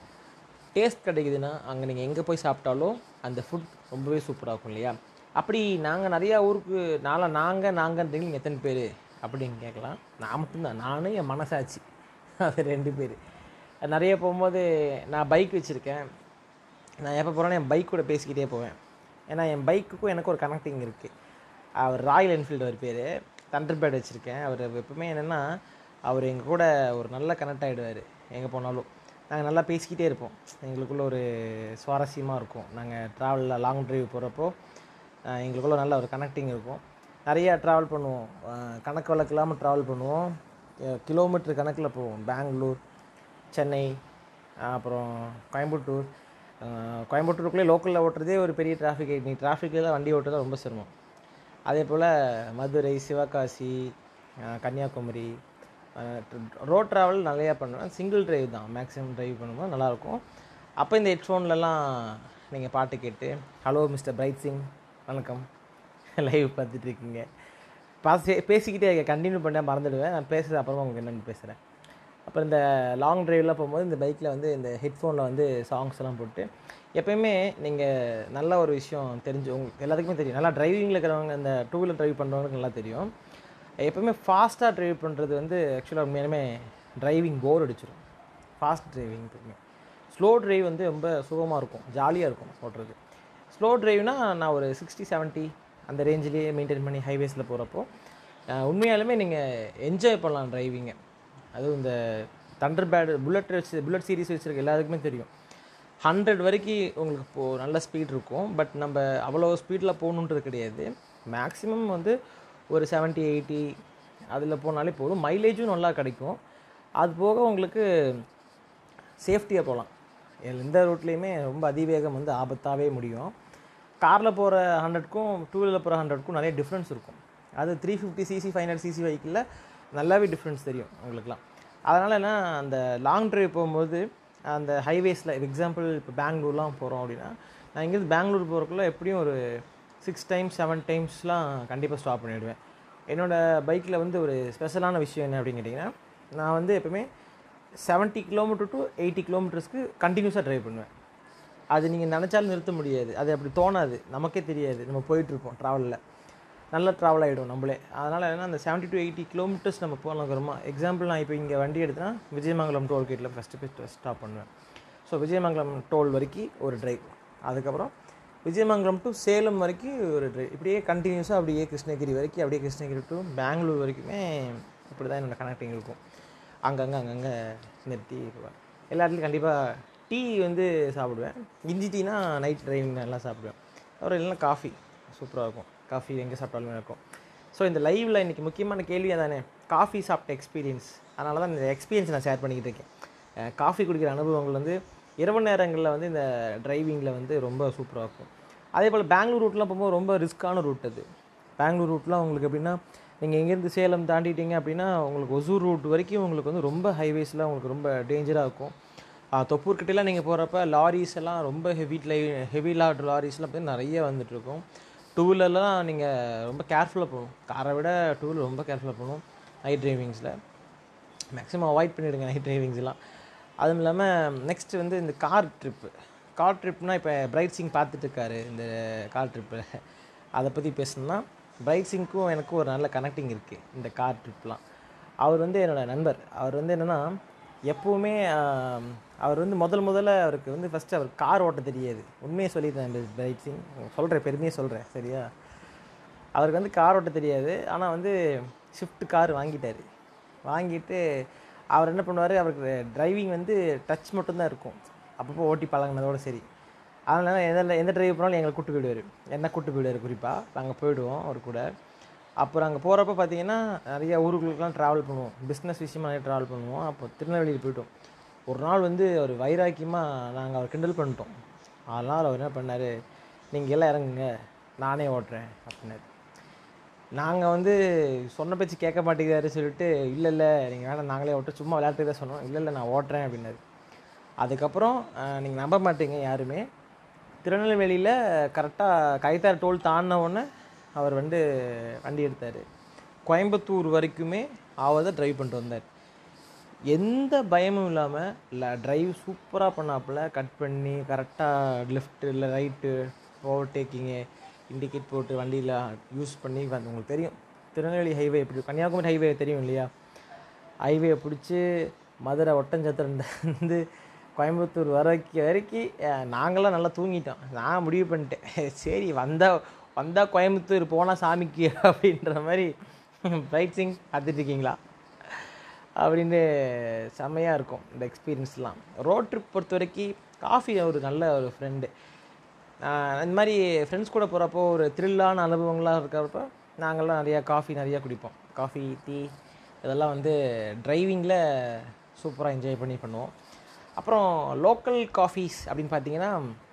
டேஸ்ட் கிடைக்குதுன்னா அங்கே நீங்கள் எங்கே போய் சாப்பிட்டாலும் அந்த ஃபுட் ரொம்பவே சூப்பராக இருக்கும் இல்லையா அப்படி நாங்கள் நிறையா ஊருக்கு நாளா நாங்கள் நாங்கன்றீங்க நீங்கள் எத்தனை பேர் அப்படின்னு கேட்கலாம் நான் மட்டும்தான் நானும் என் மனசாட்சி அது ரெண்டு பேர் நிறைய போகும்போது நான் பைக் வச்சுருக்கேன் நான் எப்போ போகிறேன்னா என் பைக் கூட பேசிக்கிட்டே போவேன் ஏன்னா என் பைக்குக்கும் எனக்கு ஒரு கனெக்டிங் இருக்குது அவர் ராயல் என்ஃபீல்டு அவர் பேர் தண்டர் பேட் வச்சுருக்கேன் அவர் எப்பவுமே என்னென்னா அவர் எங்கள் கூட ஒரு நல்ல கனெக்ட் ஆகிடுவார் எங்கே போனாலும் நாங்கள் நல்லா பேசிக்கிட்டே இருப்போம் எங்களுக்குள்ள ஒரு சுவாரஸ்யமாக இருக்கும் நாங்கள் ட்ராவலில் லாங் டிரைவ் போகிறப்போ எங்களுக்குள்ள நல்ல ஒரு கனெக்டிங் இருக்கும் நிறையா ட்ராவல் பண்ணுவோம் அஹ் கணக்கு வழக்கு இல்லாமல் ட்ராவல் பண்ணுவோம் கிலோமீட்டர் கணக்கில் போவோம் பெங்களூர் சென்னை அப்புறம் கோயம்புத்தூர் அஹ் கோயம்புத்தூருக்குள்ளே லோக்கலில் ஓட்டுறதே ஒரு பெரிய டிராஃபிக் நீ டிராஃபிக்கில் வண்டி ஓட்டுறது ரொம்ப சிரமம் அதே போல் மதுரை சிவகாசி அஹ் கன்னியாகுமரி ரோட் ட்ராவல் நிறையா பண்ணுவேன் சிங்கிள் டிரைவ் தான் மேக்ஸிமம் டிரைவ் பண்ணும்போது நல்லாயிருக்கும் அப்போ இந்த ஹெட்ஃபோன்லலாம் நீங்கள் பாட்டு கேட்டு ஹலோ மிஸ்டர் பிரைட் சிங் வணக்கம் லைவ் பார்த்துட்டு இருக்கீங்க பாசி பேசிக்கிட்டே இருக்க கண்டினியூ பண்ண மறந்துடுவேன் நான் பேசுறது அப்புறமா உங்களுக்கு என்னென்னு பேசுகிறேன் அப்புறம் இந்த லாங் டிரைவ்லாம் போகும்போது இந்த பைக்கில் வந்து இந்த ஹெட்ஃபோனில் வந்து சாங்ஸ் எல்லாம் போட்டு எப்பயுமே நீங்கள் நல்ல ஒரு விஷயம் தெரிஞ்சு உங்களுக்கு எல்லாத்துக்குமே தெரியும் நல்லா டிரைவிங்கில் இருக்கிறவங்க இந்த டூ வீலர் டிரைவ் பண்ணுறவங்களுக்கு நல்லா தெரியும் எப்பயுமே ஃபாஸ்ட்டாக டிரைவ் பண்ணுறது வந்து ஆக்சுவலாக உண்மையாலுமே டிரைவிங் போர் அடிச்சிடும் ஃபாஸ்ட் டிரைவிங் எப்பவுமே ஸ்லோ டிரைவ் வந்து ரொம்ப சுகமாக இருக்கும் ஜாலியாக இருக்கும் ஓட்டுறது ஸ்லோ டிரைவ்னா நான் ஒரு சிக்ஸ்டி 70 அந்த ரேஞ்சிலேயே மெயின்டைன் பண்ணி ஹைவேஸில் போகிறப்போ உண்மையாலுமே நீங்கள் என்ஜாய் பண்ணலாம் டிரைவிங்கை அதுவும் இந்த தண்டர் பேடு புல்லட் வச்சு புல்லட் சீரிஸ் வச்சுருக்க எல்லாருக்குமே தெரியும் ஹண்ட்ரட் வரைக்கும் உங்களுக்கு இப்போ நல்ல ஸ்பீட் இருக்கும் பட் நம்ம அவ்வளோ ஸ்பீடில் போகணுன்றது கிடையாது மேக்ஸிமம் வந்து ஒரு 70 எயிட்டி அதில் போனாலே போதும் மைலேஜும் நல்லா கிடைக்கும் அது போக உங்களுக்கு சேஃப்டியாக போகலாம் எந்த ரூட்லேயுமே ரொம்ப அதிவேகம் வந்து ஆபத்தாகவே முடியும் காரில் போகிற ஹண்ட்ரட்க்கும் டூ வீலரில் போகிற ஹண்ட்ரட்க்கும் நிறைய டிஃப்ரென்ஸ் இருக்கும் அது three fifty cc five hundred cc வெஹிக்கிளில் நல்லாவே டிஃப்ரென்ஸ் தெரியும் உங்களுக்குலாம் அதனால் என்ன அந்த லாங் டிரைவ் போகும்போது அந்த ஹைவேஸில் எக்ஸாம்பிள் இப்போ பெங்களூர்லாம் போகிறோம் அப்படின்னா நான் இங்கேருந்து பெங்களூர் போகிறக்குள்ள எப்படியும் ஒரு சிக்ஸ் டைம்ஸ் செவன் டைம்ஸ்லாம் கண்டிப்பாக ஸ்டாப் பண்ணிவிடுவேன் என்னோடய பைக்கில் வந்து ஒரு ஸ்பெஷலான விஷயம் என்ன அப்படின்னு கேட்டிங்கன்னா நான் வந்து எப்பவுமே 70 கிலோமீட்டர் டு எயிட்டி கிலோமீட்டர்ஸ்க்கு கண்டினியூஸாக ட்ரைவ் பண்ணுவேன் அது நீங்கள் நினச்சாலும் நிறுத்த முடியாது அது அப்படி தோணாது நமக்கே தெரியாது நம்ம போயிட்டுருப்போம் ட்ராவலில் நல்ல ட்ராவல் ஆகிடும் நம்மளே அதனால் என்ன அந்த 70 டு எயிட்டி கிலோமீட்டர்ஸ் நம்ம போகலாங்கிறோமா எக்ஸாம்பிள் நான் இப்போ இங்கே வண்டி எடுத்தேன்னா விஜயமங்கலம் டோல் கேட்டில் ஃபஸ்ட்டு ஃபஸ்ட்டு ஸ்டாப் பண்ணுவேன் ஸோ விஜயமங்கலம் டோல் வரைக்கும் ஒரு டிரைவ் அதுக்கப்புறம் விஜயமங்கலம் டு சேலம் வரைக்கும் ஒரு டிரைவ் இப்படியே கண்டினியூஸாக அப்படியே கிருஷ்ணகிரி வரைக்கும் அப்படியே கிருஷ்ணகிரி டு பெங்களூர் வரைக்குமே இப்படி தான் என்னோட கனெக்டிங் இருக்கும் அங்கங்கே அங்கங்கே நிறுத்தி போவேன் எல்லா இடத்துலையும் கண்டிப்பாக டீ வந்து சாப்பிடுவேன் இஞ்சி டீனா நைட் டிரைவிங் நல்லா சாப்பிடுவேன் அப்புறம் இல்லைன்னா காஃபி சூப்பராக இருக்கும் காஃபி எங்கே சாப்பிட்டாலுமே இருக்கும் ஸோ இந்த லைவில் இன்றைக்கி முக்கியமான கேள்வியாக தானே காஃபி சாப்பிட்ட எக்ஸ்பீரியன்ஸ் அதனால தான் இந்த எக்ஸ்பீரியன்ஸ் நான் ஷேர் பண்ணிக்கிட்டு இருக்கேன் காஃபி குடிக்கிற அனுபவங்கள் வந்து இரவு நேரங்களில் வந்து இந்த டிரைவிங்கில் வந்து ரொம்ப சூப்பராக இருக்கும் அதே போல் பெங்களூர் ரூட்லாம் போகும்போது ரொம்ப ரிஸ்க்கான ரூட் அது பெங்களூர் ரூட்லாம் உங்களுக்கு எப்படின்னா நீங்கள் இங்கேருந்து சேலம் தாண்டிட்டீங்க அப்படின்னா உங்களுக்கு ஒசூர் ரூட் வரைக்கும் உங்களுக்கு வந்து ரொம்ப ஹைவேஸில் உங்களுக்கு ரொம்ப டேஞ்சராக இருக்கும் தொப்பூர் கிட்டலாம் நீங்கள் போகிறப்ப லாரிஸ் எல்லாம் ரொம்ப ஹெவி லை ஹெவி லாட் லாரிஸ்லாம் பார்த்தீங்கன்னா நிறைய வந்துட்டு இருக்கும் டூ வீலர்லாம் நீங்கள் ரொம்ப கேர்ஃபுல்லாக போகணும் காரை விட டூ வீலர் ரொம்ப கேர்ஃபுல்லாக போகணும் நைட் டிரைவிங்ஸில் மேக்ஸிமம் அவாய்ட் பண்ணிவிடுங்க நைட் டிரைவிங்ஸ்லாம் அதுவும் இல்லாமல் நெக்ஸ்ட் வந்து இந்த கார் ட்ரிப்பு கார் ட்ரிப்னால் இப்போ பிரைட் சிங் பார்த்துட்டு இருக்காரு இந்த கார் ட்ரிப்பில் அதை பற்றி பேசணும்னா பிரைட் சிங்க்கும் எனக்கும் ஒரு நல்ல கனெக்டிங் இருக்குது இந்த கார் ட்ரிப்லாம் அவர் வந்து என்னோடய நண்பர் அவர் வந்து என்னென்னா எப்போவுமே ஆம், அவர் வந்து முதல் முதல்ல அவருக்கு வந்து ஃபஸ்ட்டு அவர் கார் ஓட்ட தெரியாது உண்மையை சொல்லிடுறேன் பிரைட் சிங் சொல்கிறேன் பெருமையாக சொல்கிறேன் சரியா அவருக்கு வந்து கார் ஓட்ட தெரியாது ஆனால் வந்து ஷிஃப்ட் கார் வாங்கிட்டார் வாங்கிட்டு அவர் என்ன பண்ணுவார் அவருக்கு டிரைவிங் வந்து டச் மட்டும்தான் இருக்கும் அப்பப்போ ஓட்டி பழகுனதோட சரி அதனால எதில் எந்த டிரைவ் போனாலும் எங்களை கூட்டு போயிடுவார் என்ன கூட்டு போயிடுவார் குறிப்பாக நாங்கள் போயிடுவோம் அவர் கூட அப்புறம் அங்கே போகிறப்ப பார்த்தீங்கன்னா நிறைய ஊருக்குள்ளலாம் ட்ராவல் பண்ணுவோம் பிஸ்னஸ் விஷயமா நிறைய ட்ராவல் பண்ணுவோம் அப்போ திருநெல்வேலியில் போயிட்டோம் ஒரு நாள் வந்து ஒரு வைராக்கியமாக நாங்கள் அவர் கிண்டல் பண்ணிட்டோம் அதனால் அவர் என்ன பண்ணார் நீங்கள் எல்லாம் இறங்குங்க நானே ஓட்டுறேன் அப்படின்னாரு நாங்கள் வந்து சொன்ன பேச்சு கேட்க மாட்டேங்கிறாரு சொல்லிட்டு இல்லை இல்லை நீங்கள் வேணாம் நாங்களே ஓட்ட சும்மா விளையாட்டுக்கு தான் சொன்னோம் இல்லை இல்லை நான் ஓட்டுறேன் அப்படின்னாரு அதுக்கப்புறம் நீங்கள் நம்ப மாட்டீங்க யாருமே திருநெல்வேலியில் கரெக்டாக கைத்தார் டோல் தாண்டின உடனே அவர் வந்து வண்டி எடுத்தார் கோயம்புத்தூர் வரைக்குமே அவர் தான் ட்ரைவ் பண்ணிட்டு வந்தார் எந்த பயமும் இல்லாமல் இல்லை ட்ரைவ் சூப்பராக பண்ணாப்புல கட் பண்ணி கரெக்டாக லெஃப்ட்டு இல்லை ரைட்டு ஓவர்டேக்கிங்கு இண்டிகேட் போட்டு வண்டியில் யூஸ் பண்ணி வந்து உங்களுக்கு தெரியும் திருநெல்வேலி ஹைவே எப்படி கன்னியாகுமரி ஹைவே தெரியும் இல்லையா ஹைவே பிடிச்சி மதுரை ஒட்டஞ்சத்திரந்து கோயம்புத்தூர் வரைக்கும் வரைக்கும் அஹ், நாங்களாம் நல்லா தூங்கிட்டோம் நான் முடிவு பண்ணிட்டேன் சரி வந்தால் வந்தால் கோயம்புத்தூர் போனால் சாமிக்கு அப்படின்ற மாதிரி பிரைட் சிங் பார்த்துட்டு இருக்கீங்களா அப்படின்னு செம்மையாக இருக்கும் இந்த எக்ஸ்பீரியன்ஸ்லாம் ரோட் ட்ரிப் பொறுத்த வரைக்கும் காஃபி ஒரு நல்ல ஒரு ஃப்ரெண்டு இந்த மாதிரி ஃப்ரெண்ட்ஸ் கூட போகிறப்போ ஒரு த்ரில்லான அனுபவங்களாக இருக்கிறப்ப நாங்கள்லாம் நிறையா காஃபி நிறையா குடிப்போம் காஃபி டீ இதெல்லாம் வந்து டிரைவிங்கில் சூப்பராக என்ஜாய் பண்ணி பண்ணுவோம் அப்புறம் லோக்கல் காஃபீஸ் அப்படின்னு பார்த்தீங்கன்னா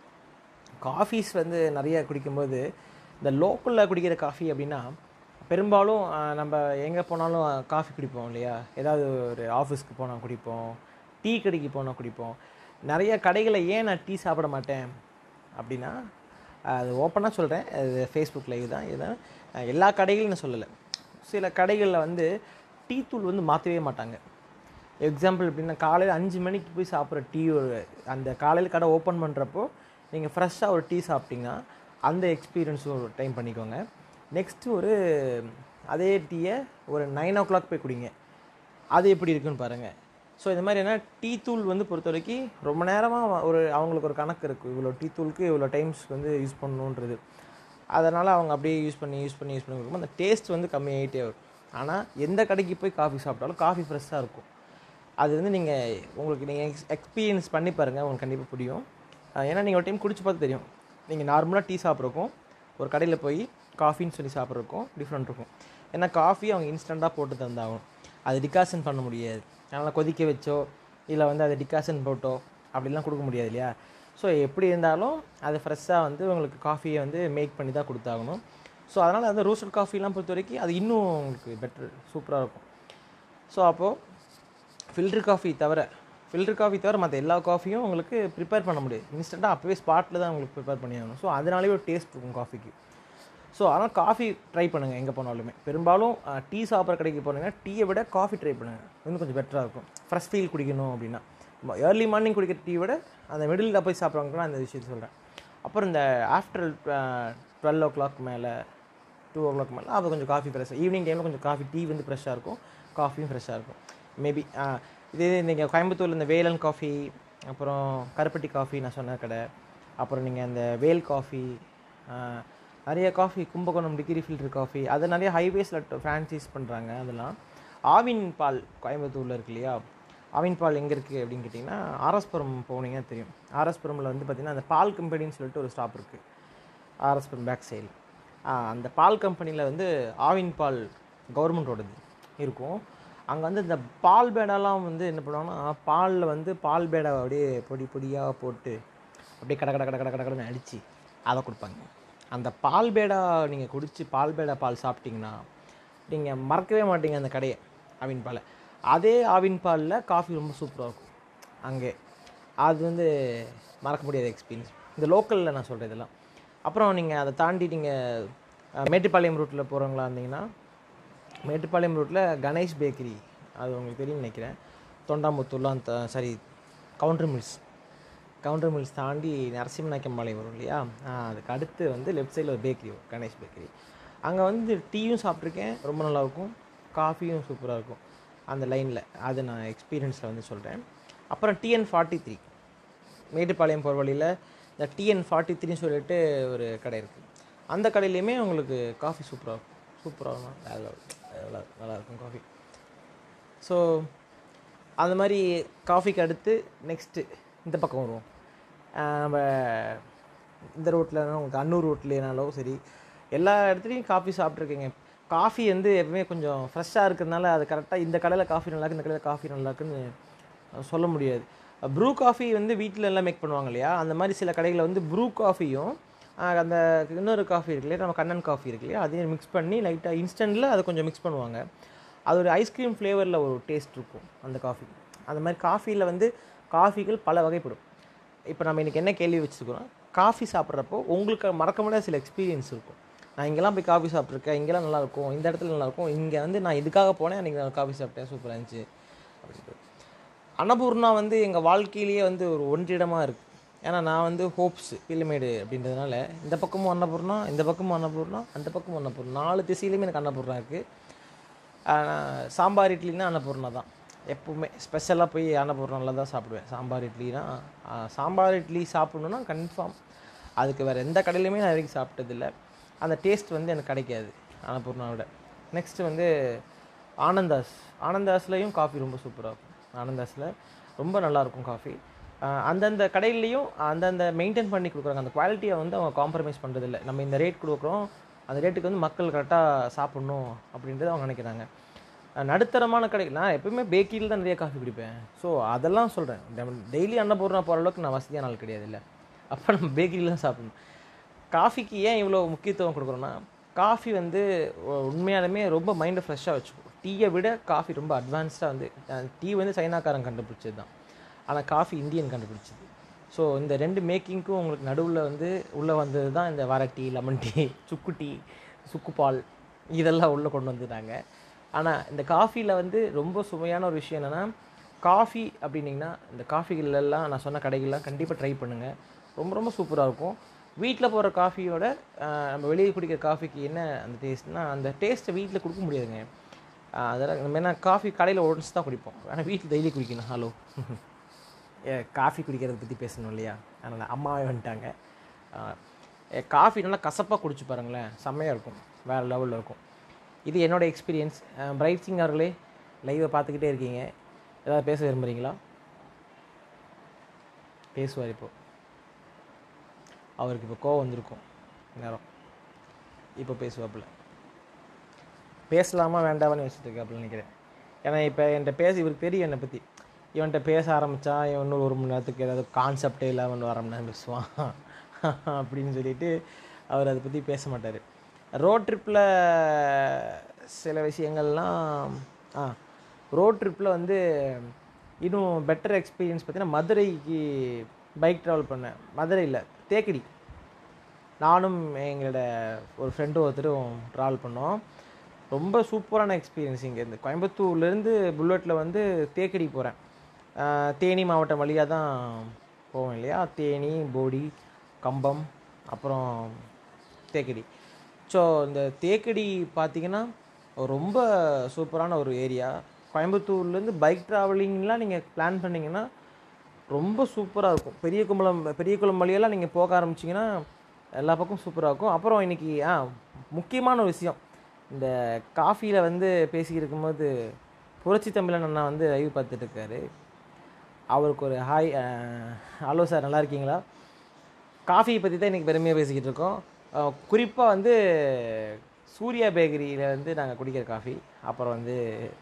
காஃபீஸ் வந்து நிறைய குடிக்கும்போது இந்த லோக்கலில் குடிக்கிற காஃபி அப்படின்னா பெரும்பாலும் ஆஹ், நம்ம எங்கே போனாலும் காஃபி குடிப்போம் இல்லையா ஏதாவது ஒரு ஆஃபீஸ்க்கு போனால் குடிப்போம் டீ கடைக்கு போனால் குடிப்போம் நிறைய கடைகளில் ஏன் நான் டீ சாப்பிட மாட்டேன் அப்படின்னா அது ஓப்பனாக சொல்கிறேன் அது ஃபேஸ்புக் லைவ் தான் இதுதான் அஹ், எல்லா கடைகளையும் நான் சொல்லலை சில கடைகளில் வந்து டீ தூள் வந்து மாற்றவே மாட்டாங்க எக்ஸாம்பிள் எப்படின்னா காலையில் அஞ்சு மணிக்கு போய் சாப்பிட்ற டீ ஒரு அந்த காலையில் கடை ஓப்பன் பண்ணுறப்போ நீங்கள் ஃப்ரெஷ்ஷாக ஒரு டீ சாப்பிட்டீங்கன்னா அந்த எக்ஸ்பீரியன்ஸ் ஒரு டைம் பண்ணிக்கோங்க நெக்ஸ்ட்டு ஒரு அதே டீயை ஒரு நைன் ஓ கிளாக் போய் குடிங்க அது எப்படி இருக்குன்னு பாருங்கள் ஸோ இந்த மாதிரி என்ன டீ தூள் வந்து பொறுத்த வரைக்கும் ரொம்ப நேரமாக ஒரு அவங்களுக்கு ஒரு கணக்கு இருக்குது இவ்வளோ டீ தூளுக்கு இவ்வளோ டைம்ஸ் வந்து யூஸ் பண்ணணுன்றது அதனால் அவங்க அப்படியே யூஸ் பண்ணி யூஸ் பண்ணி யூஸ் பண்ணி கொடுக்கும்போது அந்த டேஸ்ட் வந்து கம்மியாகிட்டே வரும் ஆனால் எந்த கடைக்கு போய் காஃபி சாப்பிட்டாலும் காஃபி ஃப்ரெஷ்ஷாக இருக்கும் அது வந்து நீங்கள் உங்களுக்கு நீங்கள் எக்ஸ் எக்ஸ்பீரியன்ஸ் பண்ணி பாருங்கள் உங்களுக்கு கண்டிப்பாக புரியும் அஹ் ஏன்னா நீங்கள் ஒரு டைம் குடிச்சு பார்த்து தெரியும் நீங்கள் நார்மலாக டீ சாப்பிட்றக்கும் ஒரு கடையில் போய் காஃபின்னு சொல்லி சாப்பிட்றக்கும் டிஃப்ரெண்ட் இருக்கும் ஏன்னா காஃபி அவங்க இன்ஸ்டண்ட்டாக போட்டு தந்தாகும் அது டிகாஷன் பண்ண முடியாது அதனால் கொதிக்க வச்சோ இல்லை வந்து அதை டிகாஷன் போட்டோ அப்படிலாம் கொடுக்க முடியாது இல்லையா ஸோ எப்படி இருந்தாலும் அது ஃப்ரெஷ்ஷாக வந்து உங்களுக்கு காஃபியை வந்து மேக் பண்ணி தான் கொடுத்தாகணும் ஸோ அதனால் அந்த ரோஸ்டட் காஃபிலாம் பொறுத்த வரைக்கும் அது இன்னும் உங்களுக்கு பெட்ரு சூப்பராக இருக்கும் ஸோ அப்போது ஃபில்டர் காஃபி தவிர ஃபில்டர் காஃபி தவிர மற்ற எல்லா காஃபியும் உங்களுக்கு ப்ரிப்பேர் பண்ண முடியாது இன்ஸ்டண்ட்டாக அப்போவே ஸ்பாட்டில் தான் உங்களுக்கு ப்ரிப்பேர் பண்ணி ஆகணும் ஸோ அதனாலே ஒரு டேஸ்ட் இருக்கும் காஃபிக்கு ஸோ அதனால் காஃபி ட்ரை பண்ணுங்கள் எங்கே போனாலுமே பெரும்பாலும் டீ சாப்பிட்ற கடைக்கு போனீங்கன்னா டீயை விட காஃபி ட்ரை பண்ணுங்கள் இன்னும் கொஞ்சம் பெட்டராக இருக்கும் ஃப்ரெஷ் ஃபீல் குடிக்கணும் அப்படின்னா ஏர்லி மார்னிங் குடிக்கிற டீ விட அந்த மிடில் போய் சாப்பிட்றவங்க அந்த விஷயத்தை சொல்கிறேன் அப்புறம் இந்த ஆஃப்டர் டுவெல் ஓ கிளாக் மேலே டூ ஓ கிளாக் மேலே அது கொஞ்சம் காஃபி ஃப்ரெஷ்ஷாக ஈவினிங் டைமில் கொஞ்சம் காஃபி டீ வந்து ஃப்ரெஷ்ஷாக இருக்கும் காஃபியும் ஃப்ரெஷ்ஷாக இருக்கும் மேபி இதே நீங்கள் கோயம்புத்தூரில் இந்த வேலன் காஃபி அப்புறம் கருப்பட்டி காஃபி நான் சொன்ன கடை அப்புறம் நீங்கள் அந்த வேல் காஃபி நிறைய coffee Kumbakonam degree filter coffee அது நிறைய ஹைவேஸில் ஃப்ரான்ச்சைஸ் பண்ணுறாங்க அதெல்லாம் ஆவின் பால் கோயம்புத்தூரில் இருக்கு இல்லையா ஆவின் பால் எங்கே இருக்குது அப்படின்னு கேட்டிங்கன்னா ஆர்எஸ்புரம் போனீங்கன்னா தெரியும் ஆர்எஸ்புரமில் வந்து பார்த்திங்கன்னா அந்த பால் கம்பெனின்னு சொல்லிட்டு ஒரு ஸ்டாப் இருக்குது ஆர்எஸ்புரம் பேக் சைடு அந்த பால் கம்பெனியில் வந்து ஆவின் பால் கவர்மெண்ட்டோடது இருக்கும் அங்கே வந்து இந்த பால் பேடாலாம் வந்து என்ன பண்ணுவாங்கன்னா பாலில் வந்து பால் பேடை அப்படியே பொடி பொடியாக போட்டு அப்படியே கட கட கட கட கட கடன்னு அடித்து அதை கொடுப்பாங்க அந்த பால் பேடா நீங்கள் குடித்து பால் பேடா பால் சாப்பிட்டீங்கன்னா நீங்கள் மறக்கவே மாட்டீங்க அந்த கடையை ஆவின் பாலை அதே ஆவின் பாலில் காஃபி ரொம்ப சூப்பராக இருக்கும் அங்கே அது வந்து மறக்க முடியாத எக்ஸ்பீரியன்ஸ் இந்த லோக்கலில் நான் சொல்கிறேன் இதெல்லாம் அப்புறம் நீங்கள் அதை தாண்டி நீங்கள் மேட்டுப்பாளையம் ரூட்டில் போகிறவங்களா இருந்தீங்கன்னா மேட்டுப்பாளையம் ரூட்டில் கணேஷ் பேக்கரி அது உங்களுக்கு தெரியும்னு நினைக்கிறேன் தொண்டாமுத்தூர்லாம் அந்த sorry Gounder mills Gounder mills தாண்டி நரசிம்மநாயக்கம்பாளையம் வரும் இல்லையா ஆ, அதுக்கு அடுத்து வந்து லெஃப்ட் சைடில் ஒரு பேக்கரி வரும் கணேஷ் பேக்கரி அங்கே வந்து டீயும் சாப்பிட்ருக்கேன் ரொம்ப நல்லாயிருக்கும் காஃபியும் சூப்பராக இருக்கும் அந்த லைனில் அது நான் எக்ஸ்பீரியன்ஸில் வந்து சொல்கிறேன் அப்புறம் டிஎன் ஃபார்ட்டி த்ரீ மேட்டுப்பாளையம் போகிற வழியில் இந்த டிஎன் ஃபார்ட்டி த்ரீன்னு சொல்லிட்டு ஒரு கடை இருக்குது அந்த கடையிலையுமே உங்களுக்கு காஃபி சூப்பராக இருக்கும் சூப்பராக இருக்கும் வேற level. நல்லா நல்லா இருக்கும் காஃபி ஸோ அந்த மாதிரி காஃபிக்கு அடுத்து நெக்ஸ்ட்டு இந்த பக்கம் வருவோம் ஆஹ் நம்ம இந்த ரோட்டில் உங்களுக்கு அன்னூர் ரோட்லேனாலும் சரி எல்லா இடத்துலையும் காஃபி சாப்பிட்ருக்கேங்க காஃபி வந்து எப்பவுமே கொஞ்சம் ஃப்ரெஷ்ஷாக இருக்கிறதுனால அது கரெக்டாக இந்த கடையில் காஃபி நல்லா இருக்கு இந்த கடையில் காஃபி நல்லா இருக்குன்னு சொல்ல முடியாது ப்ரூ காஃபி வந்து வீட்டில் எல்லாம் மேக் பண்ணுவாங்க இல்லையா அந்த மாதிரி சில கடைகளில் வந்து ப்ரூ காஃபியும் அந்த இன்னொரு காஃபி இருக்கு இல்லையா நம்ம கண்ணன் காஃபி இருக்கு இல்லையா அதையும் மிக்ஸ் பண்ணி லைட்டாக இன்ஸ்டண்ட்டில் அதை கொஞ்சம் மிக்ஸ் பண்ணுவாங்க அது ஒரு ஐஸ்கிரீம் ஃப்ளேவரில் ஒரு டேஸ்ட் இருக்கும் அந்த காஃபி அந்த மாதிரி காஃபியில் வந்து காஃபிகள் பல வகைப்படும் இப்போ நம்ம இன்றைக்கி என்ன கேள்வி வச்சுருக்கோம் காஃபி சாப்பிட்றப்போ உங்களுக்கு மறக்க முடியாத சில எக்ஸ்பீரியன்ஸ் இருக்கும் நான் இங்கெல்லாம் போய் காஃபி சாப்பிட்ருக்கேன் இங்கெல்லாம் நல்லா இருக்கும் இந்த இடத்துல நல்லா இருக்கும் இங்கே வந்து நான் இதுக்காக போனேன் அன்றைக்கி நான் காஃபி சாப்பிட்டேன் சூப்பராக இருந்துச்சு அப்படின்ட்டு அன்னபூர்ணா வந்து எங்கள் வாழ்க்கையிலேயே வந்து ஒரு ஒன்றிடமாக இருக்குது ஏன்னா நான் வந்து ஹோப்ஸ் பில்லுமேடு அப்படின்றதுனால இந்த பக்கமும் அன்னபூர்ணா இந்த பக்கமும் அன்னபூர்ணா அந்த பக்கமும் அன்னபூர்ணா நாலு திசையிலையுமே எனக்கு அன்னபூர்ணா இருக்குது ஆஹ் சாம்பார் இட்லினா அன்னபூர்ணா தான் எப்பவுமே ஸ்பெஷலாக போய் அன்னபூர்ணாவில் தான் சாப்பிடுவேன் சாம்பார் இட்லினா ஆஹ் சாம்பார் இட்லி சாப்பிடணுன்னா கன்ஃபார்ம் அதுக்கு வேறு எந்த கடையிலையுமே நான் வரைக்கும் சாப்பிட்டதில்ல அந்த டேஸ்ட் வந்து எனக்கு கிடைக்காது அன்னபூர்ணாவோட நெக்ஸ்ட்டு வந்து ஆனந்தாஸ் ஆனந்தாஸ்லேயும் காஃபி ரொம்ப சூப்பராக இருக்கும் ஆனந்தாஸில் ரொம்ப நல்லாயிருக்கும் காஃபி அந்தந்த கடையிலையும் அந்தந்த மெயின்டைன் பண்ணி கொடுக்குறாங்க அந்த குவாலிட்டியை வந்து அவங்க காம்ப்ரமைஸ் பண்ணுறதில்ல நம்ம இந்த ரேட் கொடுக்குறோம் அந்த ரேட்டுக்கு வந்து மக்கள் கரெக்டாக சாப்பிட்ணும் அப்படின்றது அவங்க நினைக்கிறாங்க அஹ் நடுத்தரமான கடை நான் எப்பவுமே பேக்கரியில் தான் நிறைய காஃபி குடிப்பேன் ஸோ அதெல்லாம் சொல்கிறேன் டெய்லி அன்னபூர்ணா போகிற அளவுக்கு நான் வசதியான ஆள் கிடையாது இல்லை அப்போ நம்ம பேக்கரியில் தான் சாப்பிடணும் காஃபிக்கு ஏன் இவ்வளோ முக்கியத்துவம் கொடுக்குறோன்னா காஃபி வந்து உ- உண்மையாலுமே ரொம்ப மைண்டை ஃப்ரெஷ்ஷாக வச்சுக்கும் டீயை விட காஃபி ரொம்ப அட்வான்ஸ்டாக வந்து டீ வந்து சைனாக்காரன் கண்டுபிடிச்சது தான் ஆனால் காஃபி இந்தியன் கண்டுபிடிச்சது ஸோ இந்த ரெண்டு மேக்கிங்க்கும் உங்களுக்கு நடுவில் வந்து உள்ளே வந்தது தான் இந்த வர டீ லெமன் டீ சுக்கு டீ சுக்கு பால் இதெல்லாம் உள்ளே கொண்டு வந்துட்டாங்க ஆனால் இந்த காஃபியில் வந்து ரொம்ப சுவையான ஒரு விஷயம் என்னென்னா காஃபி அப்படின்னிங்கன்னா இந்த காஃபிகளெல்லாம் நான் சொன்ன கடைகள்லாம் கண்டிப்பாக ட்ரை பண்ணுங்கள் ரொம்ப ரொம்ப சூப்பராக இருக்கும் வீட்டில் போடுற காஃபியோட ஆஹ், நம்ம வெளியே குடிக்கிற காஃபிக்கு என்ன அந்த டேஸ்ட்னா அந்த டேஸ்ட்டை வீட்டில் கொடுக்க முடியாதுங்க ஆஹ், அதெல்லாம் நம்ம என்ன காஃபி கடையில் ஒன்ஸ் தான் குடிப்போம் ஆனால் வீட்டில் டெய்லி குடிக்கணும் ஹலோ காஃபி குடிக்கிறத பற்றி பேசணும் இல்லையா அதனால் அம்மாவே வந்துட்டாங்க ஆஹ், ஏ, காஃபி நல்லா கசப்பாக குடிச்சு பாருங்களேன் செம்மையாக இருக்கும் வேறு லெவலில் இருக்கும் இது என்னோட எக்ஸ்பீரியன்ஸ் பிரைட் சிங் அவர்களே லைவை பார்த்துக்கிட்டே இருக்கீங்க ஏதாவது பேச விரும்புகிறீங்களா பேசுவார் இப்போ அவருக்கு இப்போ கோவம் வந்திருக்கும் நேரம் இப்போ பேசுவாப்புல பேசலாமா வேண்டாமான்னு வச்சுட்டு இருக்காப்புல நினைக்கிறேன் ஏன்னா இப்போ என்கிட்ட பேச இவருக்கு தெரியும் என்னை பற்றி இவன்கிட்ட பேச ஆரம்பித்தா இவன் இன்னும் ஒரு மணி நேரத்துக்கு ஏதாவது கான்செப்டே இல்லாமல் வர மணி நேரம் பேசுவான் அப்படின்னு சொல்லிட்டு அவர் அதை பற்றி பேச மாட்டார் ரோட் ட்ரிப்பில் சில விஷயங்கள்லாம் ஆ ரோட் ட்ரிப்பில் வந்து இன்னும் பெட்டர் எக்ஸ்பீரியன்ஸ் பார்த்தீங்கன்னா மதுரைக்கு பைக் ட்ராவல் பண்ணேன் மதுரையில் தேக்கடி நானும் எங்களோட ஒரு ஃப்ரெண்டு ஒருத்தரும் ட்ராவல் பண்ணோம் ரொம்ப சூப்பரான எக்ஸ்பீரியன்ஸ் இங்கேருந்து கோயம்புத்தூர்லேருந்து புல்லட்டில் வந்து தேக்கடி போகிறேன் தேனி மாவட்டம் வழியாக தான் போவோம் இல்லையா தேனி போடி கம்பம் அப்புறம் தேக்கடி ஸோ இந்த தேக்கடி பார்த்தீங்கன்னா ரொம்ப சூப்பரான ஒரு ஏரியா கோயம்புத்தூர்லேருந்து பைக் ட்ராவலிங்லாம் நீங்கள் பிளான் பண்ணிங்கன்னா ரொம்ப சூப்பராக இருக்கும் பெரிய கும்பலம் பெரிய குளம் வழியெல்லாம் நீங்கள் போக ஆரம்பிச்சிங்கன்னா எல்லா பக்கம் சூப்பராக இருக்கும் அப்புறம் இன்னைக்கு ஆ முக்கியமான ஒரு விஷயம் இந்த காஃபியில் வந்து பேசிக்கிட்டு இருக்கும்போது புரட்சி தமிழன் அண்ணா வந்து லைவ் பார்த்துட்டு இருக்காரு அவருக்கு ஒரு ஹாய் ஹலோ சார் நல்லா இருக்கீங்களா காஃபியை பற்றி தான் இன்றைக்கி பெருமையாக பேசிக்கிட்டு இருக்கோம் குறிப்பாக வந்து சூர்யா பேக்கரியில் வந்து நாங்கள் குடிக்கிற காஃபி அப்புறம் வந்து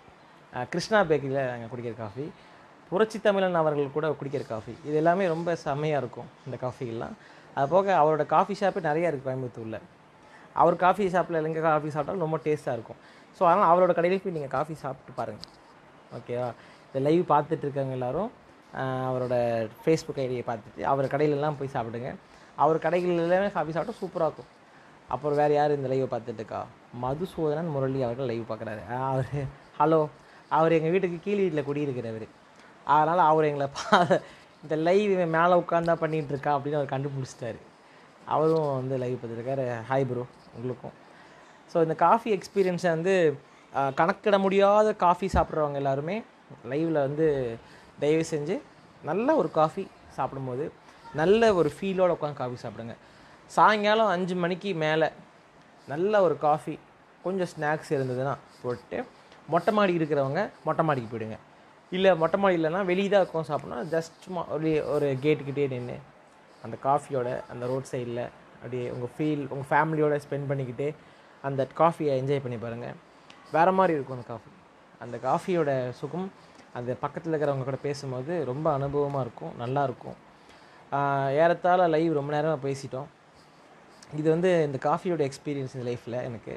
அஹ், கிருஷ்ணா பேக்கரியில் நாங்கள் குடிக்கிற காஃபி புரட்சி தமிழன் அவர்கள் கூட குடிக்கிற காஃபி இது எல்லாமே ரொம்ப செம்மையாக இருக்கும் இந்த காஃபிகள்லாம் அது போக அவரோட காஃபி ஷாப்பு நிறையா இருக்குது கோயம்புத்தூரில் அவர் காஃபி ஷாப்பில் எங்கே காஃபி சாப்பிட்டாலும் ரொம்ப டேஸ்ட்டாக இருக்கும் ஸோ அதனால் அவரோட கடையில போய் நீங்கள் காஃபி சாப்பிட்டு பாருங்கள் ஓகேவா இந்த லைவ் பார்த்துட்டு இருக்கவங்க எல்லாரும் ஆஹ், அவரோட ஃபேஸ்புக் ஐடியை பார்த்துட்டு அவர் கடையிலலாம் போய் சாப்பிடுங்க அவர் கடைகள் எல்லாமே காஃபி சாப்பிட்டா சூப்பராக இருக்கும் அப்புறம் வேறு யார் இந்த லைவை பார்த்துட்டு இருக்கா மதுசூதனன் முரளி அவர்கள் லைவ் பார்க்குறாரு அவர் ஹலோ அவர் எங்கள் வீட்டுக்கு கீழ் வீட்டில் குடியிருக்கிறவர் அதனால் அவர் எங்களை பா இந்த லைவ் இவன் மேலே உட்காந்தா பண்ணிகிட்டு இருக்கா அப்படின்னு அவர் கண்டுபிடிச்சிட்டாரு அவரும் வந்து லைவ் பார்த்துருக்காரு ஹாய் ப்ரோ உங்களுக்கும் ஸோ இந்த காஃபி எக்ஸ்பீரியன்ஸை வந்து ஆஹ், கணக்கிட முடியாத காஃபி சாப்பிட்றவங்க எல்லாருமே லைவில் வந்து தயவு செஞ்சு நல்ல ஒரு காஃபி சாப்பிடும்போது நல்ல ஒரு ஃபீலோட உட்காந்து காஃபி சாப்பிடுங்க சாயங்காலம் அஞ்சு மணிக்கு மேலே நல்ல ஒரு காஃபி கொஞ்சம் ஸ்நாக்ஸ் இருந்ததுன்னா போட்டு மொட்டை மாடி இருக்கிறவங்க மொட்டை மாடிக்கு போயிடுங்க இல்லை மொட்டை மாடி இல்லைன்னா வெளியே தான் உட்காந்து சாப்பிட்னா ஜஸ்ட் சும்மா ஒரு ஒரு கேட்டுக்கிட்டே நின்று அந்த காஃபியோட அந்த ரோட் சைடில் அப்படியே உங்கள் ஃபீல் உங்கள் ஃபேமிலியோட ஸ்பெண்ட் பண்ணிக்கிட்டே அந்த காஃபியை என்ஜாய் பண்ணி பாருங்கள் வேறு மாதிரி இருக்கும் அந்த காஃபி அந்த காஃபியோட சுகம் அந்த பக்கத்தில் இருக்கிறவங்க கூட பேசும்போது ரொம்ப அனுபவமாக இருக்கும் நல்லா இருக்கும் ஆஹ் ஏறத்தாழ லைவ் ரொம்ப நேரமாக பேசிட்டோம் இது வந்து இந்த காஃபியோட எக்ஸ்பீரியன்ஸ் இந்த லைஃப்பில் எனக்கு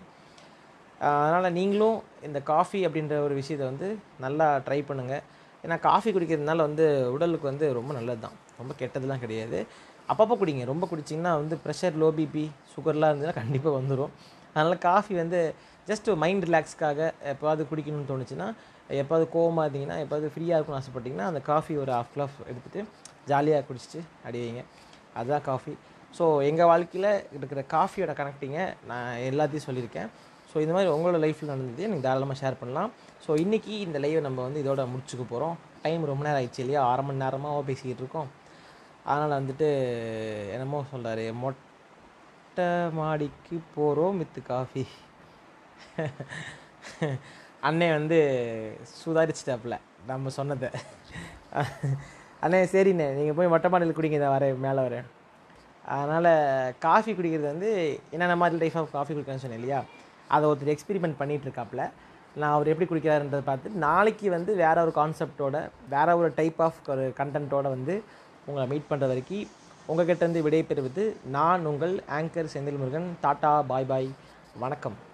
அதனால் நீங்களும் இந்த காஃபி அப்படின்ற ஒரு விஷயத்தை வந்து நல்லா ட்ரை பண்ணுங்கள் ஏன்னா காஃபி குடிக்கிறதுனால வந்து உடலுக்கு வந்து ரொம்ப நல்லது தான் ரொம்ப கெட்டதுலாம் கிடையாது அப்பப்போ குடிங்க ரொம்ப குடிச்சிங்கன்னா வந்து ப்ரெஷர் லோ பிபி சுகர்லாம் இருந்ததுன்னா கண்டிப்பாக வந்துடும் அதனால் காஃபி வந்து ஜஸ்ட் மைண்ட் ரிலாக்ஸ்க்காக எப்போவாது குடிக்கணும்னு தோணுச்சுன்னா எப்போது கோவமாக இருந்தீங்கன்னா எப்போது ஃப்ரீயாக இருக்கும்னு ஆசைப்பட்டீங்கன்னா அந்த காஃபி ஒரு ஹாஃப் கிளாஸ் எடுத்துகிட்டு ஜாலியாக குடிச்சிட்டு அடிவீங்க அதுதான் காஃபி ஸோ எங்கள் வாழ்க்கையில் இருக்கிற காஃபியோட கனெக்டிங்கை நான் எல்லாத்தையும் சொல்லியிருக்கேன் ஸோ இந்த மாதிரி உங்களோட லைஃப்பில் நடந்தது நீங்கள் தாராளமாக ஷேர் பண்ணலாம் ஸோ இன்றைக்கி இந்த லைவை நம்ம வந்து இதோட முடிச்சுக்க போகிறோம் டைம் ரொம்ப நேரம் ஆயிடுச்சு இல்லையா அரை மணி நேரமாக பேசிக்கிட்டு இருக்கோம் அதனால் வந்துட்டு என்னமோ சொல்கிறாரு மொட்டை மாடிக்கு போகிறோம் வித்து காஃபி அண்ணே வந்து சுதாரிச்சிட்டாப்புல நம்ம சொன்னதை அண்ணே சரிண்ணே நீங்கள் போய் மொட்டை மாடியில் குடிங்க இதை வரேன் மேலே வரேன் அதனால் காஃபி குடிக்கிறது வந்து என்னென்ன மாதிரி டைப் ஆஃப் காஃபி குடிக்கணும்னு சொன்னேன் இல்லையா அதை ஒருத்தர் எக்ஸ்பெரிமெண்ட் பண்ணிகிட்டு இருக்காப்புல நான் அவர் எப்படி குடிக்கிறாருன்றதை பார்த்து நாளைக்கு வந்து வேற ஒரு கான்செப்டோட வேற ஒரு டைப் ஆஃப் ஒரு கண்டென்ட்டோட வந்து உங்களை மீட் பண்ணுற வரைக்கும் உங்ககிட்ட இருந்து விடைபெறுவது நான் உங்கள் anchor Senthil Murugan tata bye bye வணக்கம்